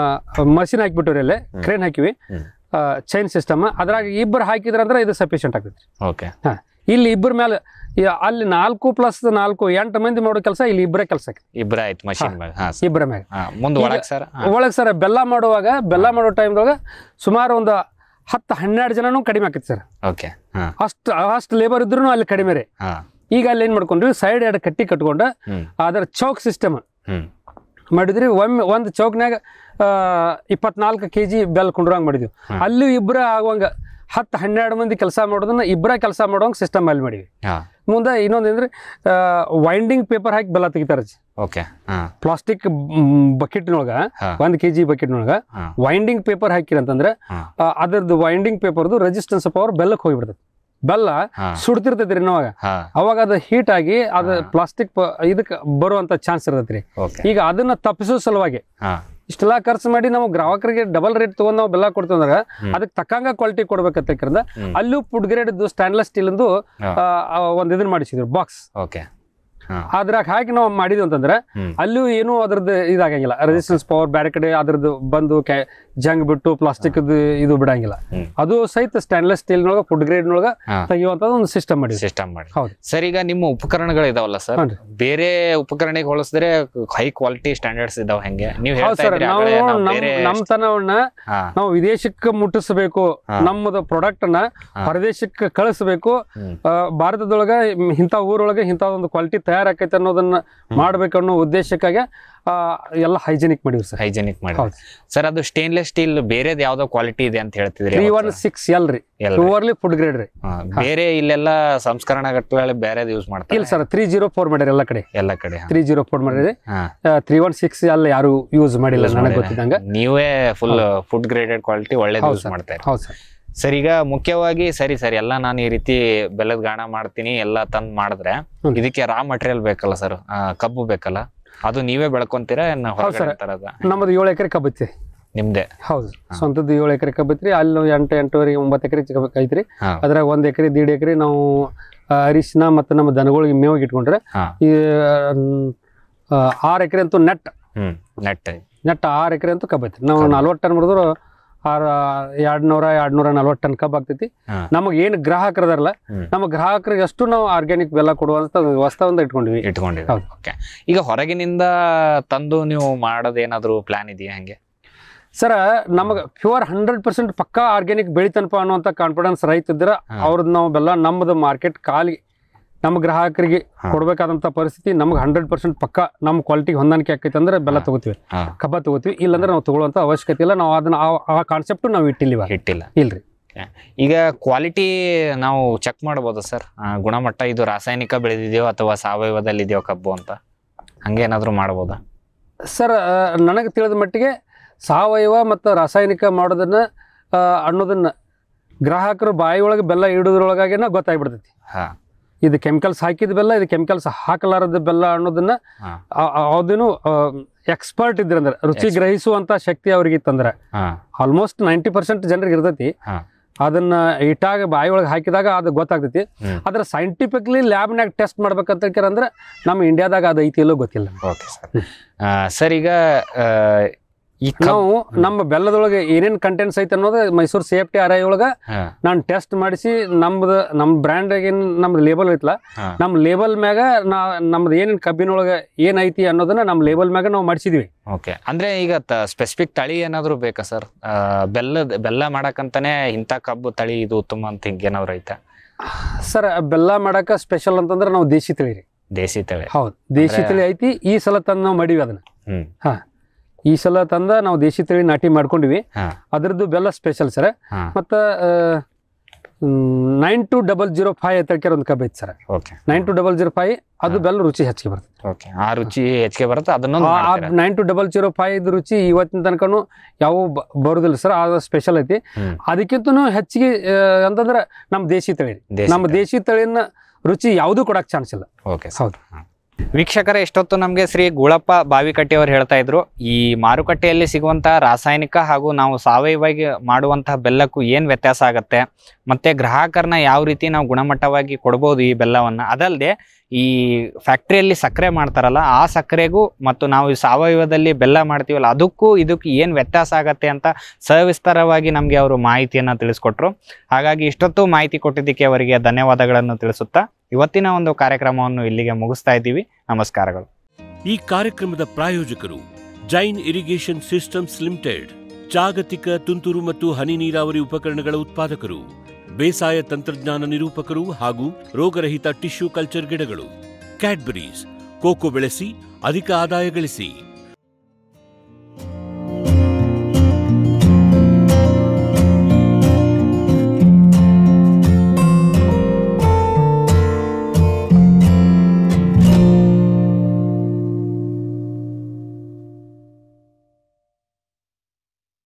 ಮಷಿನ್ ಹಾಕಿಬಿಟ್ಟಿವ್ರಿ ಅಲ್ಲೇ ಕ್ರೇನ್ ಹಾಕಿವಿ ಹ್ಮ್. ಚೈನ್ ಸಿಸ್ಟಮ್ ಅದ್ರಾಗ ಇಬ್ಬರು ಹಾಕಿದ್ರಂದ್ರೆ ಇದು ಸಫಿಷಿಯಂಟ್ ಆಗ್ತೈತಿ ಓಕೆ ಇಲ್ಲಿ ಇಬ್ಬರ ಮೇಲೆ ಈ ಅಲ್ಲಿ ನಾಲ್ಕು ಪ್ಲಸ್ ನಾಲ್ಕು ಎಂಟು ಮಂದಿ ಮಾಡೋ ಕೆಲಸ ಇಲ್ಲಿ ಇಬ್ಬರೇ ಕೆಲಸ ಇಬ್ರ ಆಯ್ತು ಮಷಿನ್ ಮ್ಯಾಗ ಹಾ ಸರ್. ಇಬ್ಬರ ಮ್ಯಾಗ ಹಾ ಮುಂದ್ ಈಗ- ಒಳಗ್ ಸರ್ ಒಳಗೆ ಸರ್ ಬೆಲ್ಲ ಮಾಡುವಾಗ ಬೆಲ್ಲ ಮಾಡೋ ಟೈಮ್ದೊಳಗ ಸುಮಾರು ಒಂದು ಹತ್ತು ಹನ್ನೆರಡು ಜನನೂ ಕಡಿಮೆ ಆಕೈತಿ ಸರ್ ಓಕೆ ಹಾ ಅಷ್ಟು ಅಷ್ಟು ಲೇಬರ್ ಇದ್ರೂ ಅಲ್ಲಿ ಕಡಿಮೆ ರೀ ಹಾ ಈಗ ಅಲ್ಲಿ ಏನ್ ಮಾಡ್ಕೊಂಡ್ವಿ ಸೈಡ್ ಎರಡು ಕಟ್ಟಿ ಕಟ್ಕೊಂಡು ಹ್ಮ್. ಅದರ ಚೌಕ್ ಸಿಸ್ಟಮ್ ಹ್ಮ್ ಮಾಡಿದ್ರಿ ಒಮ್ಮೆ ಒಂದು ಚೌಕ್ನ್ಯಾಗ ಇಪ್ಪತ್ನಾಲ್ಕು ಕೆ ಜಿ ಬೆಲ್ ಕುಂಡ್ರಂಗ್ ಮಾಡಿದ್ವಿ ಹ್ಮ್. ಅಲ್ಲಿ ಇಬ್ಬರ ಆಗುವಂಗ ಹತ್ತು ಹನ್ನೆರಡು ಮಂದಿ ಕೆಲಸ ಮಾಡೋದನ್ನ ಇಬ್ಬರ ಕೆಲಸ ಮಾಡೋಂಗ್ ಸಿಸ್ಟಮ್ ಅಲ್ಲಿ ಮಾಡಿವಿ ಹಾ ಮುಂದೆ ಇನ್ನೊಂದು ಅಂದ್ರೆ ವೈಂಡಿಂಗ್ ಪೇಪರ್ ಹಾಕಿ ಬೆಲ್ಲ ತೆಗಿತಾರೆ ಓಕೆ ಹಾ ಪ್ಲಾಸ್ಟಿಕ್ ಬಕೆಟ್ನೊಳಗ ಹಾ. ಒಂದ್ ಕೆ ಜಿ ಬಕೆಟ್ನೊಳಗ ಹಾ. ವೈಂಡಿಂಗ್ ಪೇಪರ್ ಹಾಕಿರಂತಂದ್ರೆ ಹಾ. ಆ, ಅದ್ರದ್ದು ವೈಂಡಿಂಗ್ ಪೇಪರ್ದು ರೆಸಿಸ್ಟೆನ್ಸ್ ಪವರ್ ಬೆಲ್ಲಕ್ಕೆ ಹೋಗಿಬಿಡ್ತದೆ ಬೆಲ್ಲ ಹಾ ಸುಡ್ತಿರ್ತೈತ್ರಿ ನಾವಾಗ ಹಾ ಅವಾಗ ಅದು ಹೀಟ್ ಆಗಿ ಅದು ಹಾ. ಪ್ಲಾಸ್ಟಿಕ್ ಇದಕ್ಕೆ ಬರುವಂತ ಚಾನ್ಸ್ ಇರ್ತೈತ್ರಿ ಓಕೆ ಈಗ ಅದನ್ನ ತಪ್ಪಿಸೋ ಸಲುವಾಗಿ ಹಾ ಇಷ್ಟೆಲ್ಲ ಖರ್ಚು ಮಾಡಿ ನಾವು ಗ್ರಾಹಕರಿಗೆ ಡಬಲ್ ರೇಟ್ ತಗೊಂಡ್ ನಾವು ಬೆಲ್ಲ ಕೊಡ್ತೀವಿ ಅಂದ್ರೆ ಹ್ಮ್. ಅದಕ್ಕೆ ತಕ್ಕಂಗ ಕ್ವಾಲಿಟಿ ಕೊಡ್ಬೇಕಂತ ಹ್ಮ್. ಅಲ್ಲೂ ಫುಡ್ ಗ್ರೇಡ್ ಸ್ಟೈನ್ಲೆಸ್ ಸ್ಟೀಲ್ ಹಾ. ಒಂದ್ ಇದನ್ನ ಮಾಡಿಸಿದ್ರು ಬಾಕ್ಸ್ ಓಕೆ ಹಾ ಅದ್ರಾಗ ಹಾಕಿ ನಾವು ಮಾಡಿದ್ವಿ ಅಂತಂದ್ರೆ ಹ್ಮ್. ಅಲ್ಲೂ ಏನೂ ಅದ್ರದ್ದು ಇದಾಗಂಗಿಲ್ಲ ರೆಸಿಸ್ಟೆನ್ಸ್ ಪವರ್ ಬೇರೆ ಕಡೆ ಅದ್ರದ್ದು ಬಂದು ಕ್ಯಾ- ಜಂಗ್ ಬಿಟ್ಟು ಪ್ಲಾಸ್ಟಿಕ್ ಇದು ಬಿಡಂಗಿಲ್ಲ ಹ್ಮ್. ಅದು ಸಹಿತ ಸ್ಟೈನ್ಲೆಸ್ ಸ್ಟೀಲ್ ನೊಳಗ ಫುಡ್ ಗ್ರೇಡ್ ನೊಳಗ ಹಾ. ತೆಗಿಯುವಂತದ್ದು ಒಂದು ಸಿಸ್ಟಮ್ ಮಾಡಿದ್ವಿ ಸಿಸ್ಟಮ್ ಮಾಡಿ ಹೌದು. ಸರ್ ಈಗ ನಿಮ್ಮ ಉಪಕರಣಗಳು ಇದಾವಲ್ಲ ಸರ್ ಹೌದು. ಬೇರೆ ಉಪಕರಣಕ್ಕೆ ಹೋಲಿಸಿದ್ರೆ ಹೈ ಕ್ವಾಲಿಟಿ ಸ್ಟ್ಯಾಂಡರ್ಡ್ಸ್ ಇದಾವ ಹೆಂಗೆ ನೀವು ಹೌದು ಹೇಳ್ತಾ ಸರ್ ಇದ್ರಿ ನಾವು ಆಗಲೇ ನಾವು ನಮ್ ಬೇರೆ ನಮ್ ತನವನ್ನ ಹಾ ನಾವು ವಿದೇಶಕ್ಕೆ ಮುಟ್ಟಿಸಬೇಕು ಹಾ. ನಮ್ಮದು ಪ್ರಾಡಕ್ಟ್ ನ ಹಾ. ಹೊರದೇಶಕ್ಕೆ ಕಳಿಸ್ಬೇಕು ಹ್ಮ್. ಆ, ಭಾರತದೊಳಗ ಮ್, ಇಂಥ ಊರೊಳಗೆ ಇಂಥ ಒಂದು ಕ್ವಾಲಿಟಿ ತಯಾರಾಕೈತೆ ಅನ್ನೋದನ್ನ ಮಾಡ್ಬೇಕು ಅನ್ನೋ ಉದ್ದೇಶಕ್ಕಾಗಿ ಆ, ಎಲ್ಲ ಹೈಜೆನಿಕ್ ಮಾಡಿವಿ ಸರ್ ಹೈಜೆನಿಕ್ ಮಾಡಿ ಹೌದು. ಸರ್ ಅದು ಸ್ಟೇನ್ಲೆಸ್ ಸ್ಟೀಲ್ ಬೇರೆದ್ ಯಾವ್ದೋ ಕ್ವಾಲಿಟಿ ಇದೆ ಅಂತ ಹೇಳ್ತಿದ್ರಿ ತ್ರೀ ಅವತ್ತು. ಒನ್ ಸಿಕ್ಸ್ ಎಲ್ ರೀ ಎಲ್ ರೀ. ಪ್ಯೂರ್ಲಿ ಫುಡ್ ಗ್ರೇಡ್ ರೀ ಹಾ, ಬೇರೆ ಇಲ್ಲೆಲ್ಲ ಸಂಸ್ಕರಣ ಘಟ್ಟಗಳಲ್ಲಿ ಬೇರೆದ್ ಯೂಸ್ ಮಾಡ್ತಾರೆ ಇಲ್ಲ ಸರ್ ತ್ರೀ ಜೀರೋ ಫೋರ್ ಮಾಡ್ಯಾರ ಎಲ್ಲ ಕಡೆ ಎಲ್ಲ ಕಡೆ ಹಾ. ತ್ರೀ ಜೀರೋ ಫೋರ್ ಮಾಡ್ಯಾರಿ ಹಾ. ತ್ರೀ ಒನ್ ಸಿಕ್ಸ್ ಎಲ್ಲ ಯಾರು ಯೂಸ್ ಮಾಡಿಲ್ಲ Use ನನಗೆ ಮಾಡಿಲ್ಲ. ಗೊತ್ತಿದ್ದಂಗ ನೀವೇ ಫುಲ್ ಫುಡ್ ಗ್ರೇಡೆಡ್ ಕ್ವಾಲಿಟಿ ಒಳ್ಳೇದು ಹೌದು ಯೂಸ್ ಸರ್. ಮಾಡ್ತಾ ಇರಿ ಹೌದು ಸರ್ ಸರ್ ಈಗ ಮುಖ್ಯವಾಗಿ ಸರಿ ಸರ್ ಎಲ್ಲ ನಾನು ಈ ರೀತಿ ಬೆಲ್ಲದ ಗಾಣ ಮಾಡ್ತೀನಿ ಎಲ್ಲ ತಂದ್ ಮಾಡಿದ್ರೆ ಹ್ಮ್. ಇದಕ್ಕೆ ರಾ ಮಟೀರಿಯಲ್ ಬೇಕಲ್ಲ ಸರ್ ಕಬ್ಬು ಬೇಕಲ್ಲ ಅದು ನೀವೇ ಬೆಳ್ಕೊಂತೀರಾ ಏನ್ ಹೊರಗಡೆ sir. ತರದ ನಮ್ಮದು ಏಳು ಎಕರೆ ಕಬ್ಬೈತಿ ನಿಮ್ದೇ ಹೌದು ಸ್ವಂತದ್ದು ಏಳು ಎಕರೆ ಕಬ್ಬೈತ್ರಿ ಅಲ್ಲಿ ನಾವು ಎಂಟು ಎಂಟೂವರೆ ಒಂಬತ್ತು ಎಕರೆ ಐತ್ರಿ ಹಾ. ಅದ್ರಾಗ ಒಂದ್ ಎಕರೆ ದೀಡ್ ಎಕರೆ ನಾವು ಆ, ಅರಿಶಿನ ಮತ್ತು ನಮ್ಮ ದನಗಳಿಗೆ ಮೇವಿಗೆ ಇಟ್ಕೊಂಡ್ರೆ ಹಾ. ಈ ಆ, ಆರು ಎಕರೆ ಅಂತೂ ನೆಟ್ ಹ್ಮ್ ನೆಟ್ ನೆಟ್ ಆರು ಎಕರೆ ಅಂತೂ ಕಬ್ಬ ಐತಿ ನಾವು ಕಬ್ಬು. ನಲ್ವತ್ತು ಟನ್ ಮಾಡಿದ್ರು ಆರು ಎರಡು ನೂರ ಎರಡು ನೂರ ನಲ್ವತ್ತು ಟನ್ ಕಬ್ಬು ಆಗ್ತೈತಿ ಹಾ. ನಮಗೆ ಏನು ಗ್ರಾಹಕರು ಅದಾರಲ್ಲ ಹ್ಮ್. ನಮ್ಮ ಗ್ರಾಹಕರಿಗೆ ಅಷ್ಟು ನಾವು ಆರ್ಗ್ಯಾನಿಕ್ ಬೆಲ್ಲ ಕೊಡುವಂತ ವ್ಯವಸ್ಥೆ ಒಂದು ಇಟ್ಕೊಂಡಿವಿ ಇಟ್ಕೊಂಡಿದ್ದೀವಿ ಹೌದು. ಓಕೆ ಈಗ ಹೊರಗಿನಿಂದ ತಂದು ನೀವು ಮಾಡೋದೇನಾದ್ರು ಪ್ಲಾನ್ ಇದೆಯಾ ಹಂಗೆ ಸರ ನಮಗೆ ಪ್ಯೂರ್ ಹಂಡ್ರೆಡ್ ಪರ್ಸೆಂಟ್ ಪಕ್ಕಾ ಆರ್ಗ್ಯಾನಿಕ್ ಬೆಳಿತನಪ ಅನ್ನುವಂಥ ಕಾನ್ಫಿಡೆನ್ಸ್ ರೈತ ಇದ್ರೆ ಹಾ. ಅವ್ರದ್ದು ನಾವು ಬೆಲ್ಲ ನಮ್ಮದು ಮಾರ್ಕೆಟ್ ಕಾಲಿಗೆ ನಮ್ಮ ಗ್ರಾಹಕರಿಗೆ ಹಾ. ಕೊಡ್ಬೇಕಾದಂತ ಪರಿಸ್ಥಿತಿ ನಮ್ಗೆ ಹಂಡ್ರೆಡ್ ಪರ್ಸೆಂಟ್ ಪಕ್ಕ ನಮ್ಮ ಕ್ವಾಲಿಟಿಗೆ ಹೊಂದಾಣಿಕೆ ಆಕೈತೆ ಅಂದ್ರೆ ಬೆಲ್ಲ ಹಾ. ತಗೋತೀವಿ ಹಾ. ಕಬ್ಬ ತಗೋತೀವಿ ಇಲ್ಲಾಂದ್ರೆ ನಾವು ತಗೊಳ್ಳೋಂಥ ಅವಶ್ಯಕತೆ ಇಲ್ಲ ನಾವು ಅದನ್ನ ಆ- ಆ ಕಾನ್ಸೆಪ್ಟ್ ನಾವು ಇಟ್ಟಿಲ್ಲ ಇವಾಗ. ಇಟ್ಟಿಲ್ಲ ಇಲ್ರಿ ಈಗ ಕ್ವಾಲಿಟಿ ನಾವು ಚೆಕ್ ಮಾಡ್ಬೋದು ಸರ್ ಗುಣಮಟ್ಟ ಇದು ರಾಸಾಯನಿಕ ಬೆಳೆದಿದೆಯೋ ಅಥವಾ ಸಾವಯವದಲ್ಲಿದೆಯೋ ಕಬ್ಬು ಅಂತ ಹಂಗೇನಾದ್ರೂ ಮಾಡ್ಬೋದಾ ಸರ್ ನನಗೆ ತಿಳಿದ ಮಟ್ಟಿಗೆ ಸಾವಯವ ಮತ್ತು ರಾಸಾಯನಿಕ ಮಾಡೋದನ್ನ ಆ, ಅನ್ನೋದನ್ನ ಗ್ರಾಹಕರು ಬಾಯಿ ಒಳಗೆ ಬೆಲ್ಲ ಇಡೋದ್ರೊಳಗಾಗೇನ ಗೊತ್ತಾಗ್ಬಿಡ್ತೈತಿ ಹಾ ಇದು ಕೆಮಿಕಲ್ಸ್ ಹಾಕಿದ ಬೆಲ್ಲ ಇದು ಕೆಮಿಕಲ್ಸ್ ಹಾಕಲಾರದ ಬೆಲ್ಲ ಅನ್ನೋದನ್ನ ಹಾ. ಅದೇನು ಎಕ್ಸ್ಪರ್ಟ್ ಇದ್ರಂದ್ರೆ ರುಚಿ Expert. ಗ್ರಹಿಸುವಂತ ಶಕ್ತಿ ಅವ್ರಿಗೆ ಇತ್ತಂದ್ರೆ ಹಾ ಆಲ್ಮೋಸ್ಟ್ ನೈಂಟಿ ಪರ್ಸೆಂಟ್ ಜನರಿಗೆ ಇರ್ತೈತಿ ಹಾ. ಅದನ್ನ ಇಟ್ಟಾಗ ಬಾಯಿ ಒಳಗೆ ಹಾಕಿದಾಗ ಅದು ಗೊತ್ತಾಗ್ತೈತಿ ಹ್ಮ್. ಆದ್ರೆ ಸೈಂಟಿಫಿಕ್ಲಿ ಲ್ಯಾಬ್ನಾಗ ಟೆಸ್ಟ್ ಮಾಡ್ಬೇಕಂತ ಅಂದ್ರೆ ನಮ್ಮ ಇಂಡಿಯಾದಾಗ ಅದು ಐತಿ ಇಲ್ಲೋ ಗೊತ್ತಿಲ್ಲ ಓಕೆ ಸರ್ ಸರ್ ಈಗ ಆ, ಈ ಕಬ್- ನಾವು ನಮ್ಮ ಬೆಲ್ಲದೊಳಗೆ ಏನೇನ್ ಕಂಟೆಂಟ್ಸ್ ಐತೆ ಅನ್ನೋದು ಮೈಸೂರು ಸೇಫ್ಟಿ ಆರ್ ಐ ಒಳಗ ಹಾ, ನಾನು ಟೆಸ್ಟ್ ಮಾಡಿಸಿ ನಮ್ದು ನಮ್ಮ ಬ್ರ್ಯಾಂಡ್ ಏನ್ ನಮ್ದು ಲೇಬಲ್ ಐತಲ್ಲ ಹಾ. ನಮ್ಮ ಲೇಬಲ್ ಮ್ಯಾಗ ನಾ ನಮ್ದು ಏನೇನ್ ಕಬ್ಬಿನೊಳಗೆ ಏನ್ ಐತಿ ಅನ್ನೋದನ್ನ ನಮ್ಮ ಲೇಬಲ್ ಮ್ಯಾಗ ನಾವು ಮಾಡಿಸಿದ್ವಿ ಓಕೆ ಅಂದ್ರೆ ಈಗ ಸ್ಪೆಸಿಫಿಕ್ ತಳಿ ಏನಾದ್ರು ಬೇಕಾ ಸರ್ ಬೆಲ್ಲದ ಬೆಲ್ಲ ಮಾಡಕ್ಕಂತಾನೆ ಇಂಥ ಕಬ್ಬು ತಳಿ ಇದು ಉತ್ತಮ ಅಂತ ಹಿಂಗೇನಾದ್ರು ಐತಾ ಸರ್ ಬೆಲ್ಲ ಮಾಡಕ ಸ್ಪೆಷಲ್ ಅಂತಂದ್ರೆ ನಾವು ದೇಶಿ ತಳಿ ರೀ ದೇಸಿ ತಳಿ ಹೌದು ದೇಶಿ ಅಂದ್ರೆ- ತಳಿ ಐತಿ ಈ ಸಲ ತಂದು ನಾವು ಮಾಡೀವಿ ಅದನ್ನ ಹ್ಮ್ ಹಾ ಈ ಸಲ ತಂದ ನಾವು ದೇಶಿ ತಳಿ ನಾಟಿ ಮಾಡ್ಕೊಂಡಿವಿ ಹಾ. ಅದ್ರದ್ದು ಬೆಲ್ಲ ಸ್ಪೆಷಲ್ ಸರ್ ಹಾ ಮತ್ತು nine two double zero five ಎತ್ತಕ್ಕೆ ಒಂದು ಕಬ್ಬು ಐತಿ sir okay nine two double zero five ಅದು ಹಾ. ಬೆಲ್ಲ ರುಚಿ ಹೆಚ್ಚಿಗೆ ಬರ್ತದೆ ಓಕೆ ಆ ರುಚಿ ಹೆಚ್ಚಿಗೆ ಬರುತ್ತೆ ಅದನ್ನೊಂದು ಮಾಡ್ತೀರಾ? Nine two double zero five ಇದು ರುಚಿ ಇವತ್ತಿನ ತನಕನು ಯಾವ ಬರೋದಿಲ್ಲ ಸರ್ ಅದು ಸ್ಪೆಷಲ್ ಐತಿ ಹ್ಮ್. ಅದಕ್ಕಿಂತನೂ ಹೆಚ್ಚಿಗೆ ಆ, ಅಂತಂದ್ರೆ ನಮ್ಮ ದೇಶಿ ತಳಿ ರೀ. ದೇಸಿ ನಮ್ಮ ತಳಿ. ದೇಶಿ ತಳಿನ ರುಚಿ ಯಾವುದೂ ಕೊಡಕ್ ಚಾನ್ಸ್ ಇಲ್ಲ ಓಕೆ ಸರ್. ಹೌದು. ಹಾ. ವೀಕ್ಷಕರೇ ಎಷ್ಟೊತ್ತು ನಮಗೆ ಶ್ರೀ ಗುಳಪ್ಪ ಬಾವಿಕಟ್ಟಿ ಅವರು ಹೇಳ್ತಾ ಇದ್ರು ಈ ಮಾರುಕಟ್ಟೆಯಲ್ಲಿ ಸಿಗುವಂತಹ ರಾಸಾಯನಿಕ ಹಾಗೂ ನಾವು ಸಾವಯವಾಗಿ ಮಾಡುವಂತಹ ಬೆಲ್ಲಕ್ಕೂ ಏನು ವ್ಯತ್ಯಾಸ ಆಗತ್ತೆ ಮತ್ತೆ ಗ್ರಾಹಕರನ್ನ ಯಾವ ರೀತಿ ನಾವು ಗುಣಮಟ್ಟವಾಗಿ ಕೊಡ್ಬೋದು ಈ ಬೆಲ್ಲವನ್ನ ಅದಲ್ಲದೆ ಈ ಫ್ಯಾಕ್ಟ್ರಿಯಲ್ಲಿ ಸಕ್ಕರೆ ಮಾಡ್ತಾರಲ್ಲ ಆ ಸಕ್ಕರೆಗೂ ಮತ್ತು ನಾವು ಈ ಸಾವಯವದಲ್ಲಿ ಬೆಲ್ಲ ಮಾಡ್ತೀವಲ್ಲ ಅದಕ್ಕೂ ಇದಕ್ಕೂ ಏನು ವ್ಯತ್ಯಾಸ ಆಗತ್ತೆ ಅಂತ ಸವಿಸ್ತಾರವಾಗಿ ನಮಗೆ ಅವರು ಮಾಹಿತಿಯನ್ನು ತಿಳಿಸ್ಕೊಟ್ರು ಹಾಗಾಗಿ ಇಷ್ಟೊತ್ತು ಮಾಹಿತಿ ಕೊಟ್ಟಿದ್ದಕ್ಕೆ ಅವರಿಗೆ ಧನ್ಯವಾದಗಳನ್ನು ತಿಳಿಸುತ್ತಾ ಇವತ್ತಿನ ಒಂದು ಕಾರ್ಯಕ್ರಮವನ್ನು ಇಲ್ಲಿಗೆ ಮುಗಿಸ್ತಾ ಇದ್ದೀವಿ ನಮಸ್ಕಾರಗಳು ಈ ಕಾರ್ಯಕ್ರಮದ ಪ್ರಾಯೋಜಕರು ಜೈನ್ ಇರಿಗೇಷನ್ ಸಿಸ್ಟಮ್ಸ್ ಲಿಮಿಟೆಡ್ ಜಾಗತಿಕ ತುಂತುರು ಮತ್ತು ಹನಿ ನೀರಾವರಿ ಉಪಕರಣಗಳ ಉತ್ಪಾದಕರು ಬೇಸಾಯ ತಂತ್ರಜ್ಞಾನ ನಿರೂಪಕರು ಹಾಗೂ ರೋಗರಹಿತ ಟಿಶ್ಯೂ ಕಲ್ಚರ್ ಗಿಡಗಳು ಕ್ಯಾಡ್ಬರೀಸ್ ಕೋಕೋ ಬೆಳೆಸಿ ಅಧಿಕ ಆದಾಯ ಗಳಿಸಿ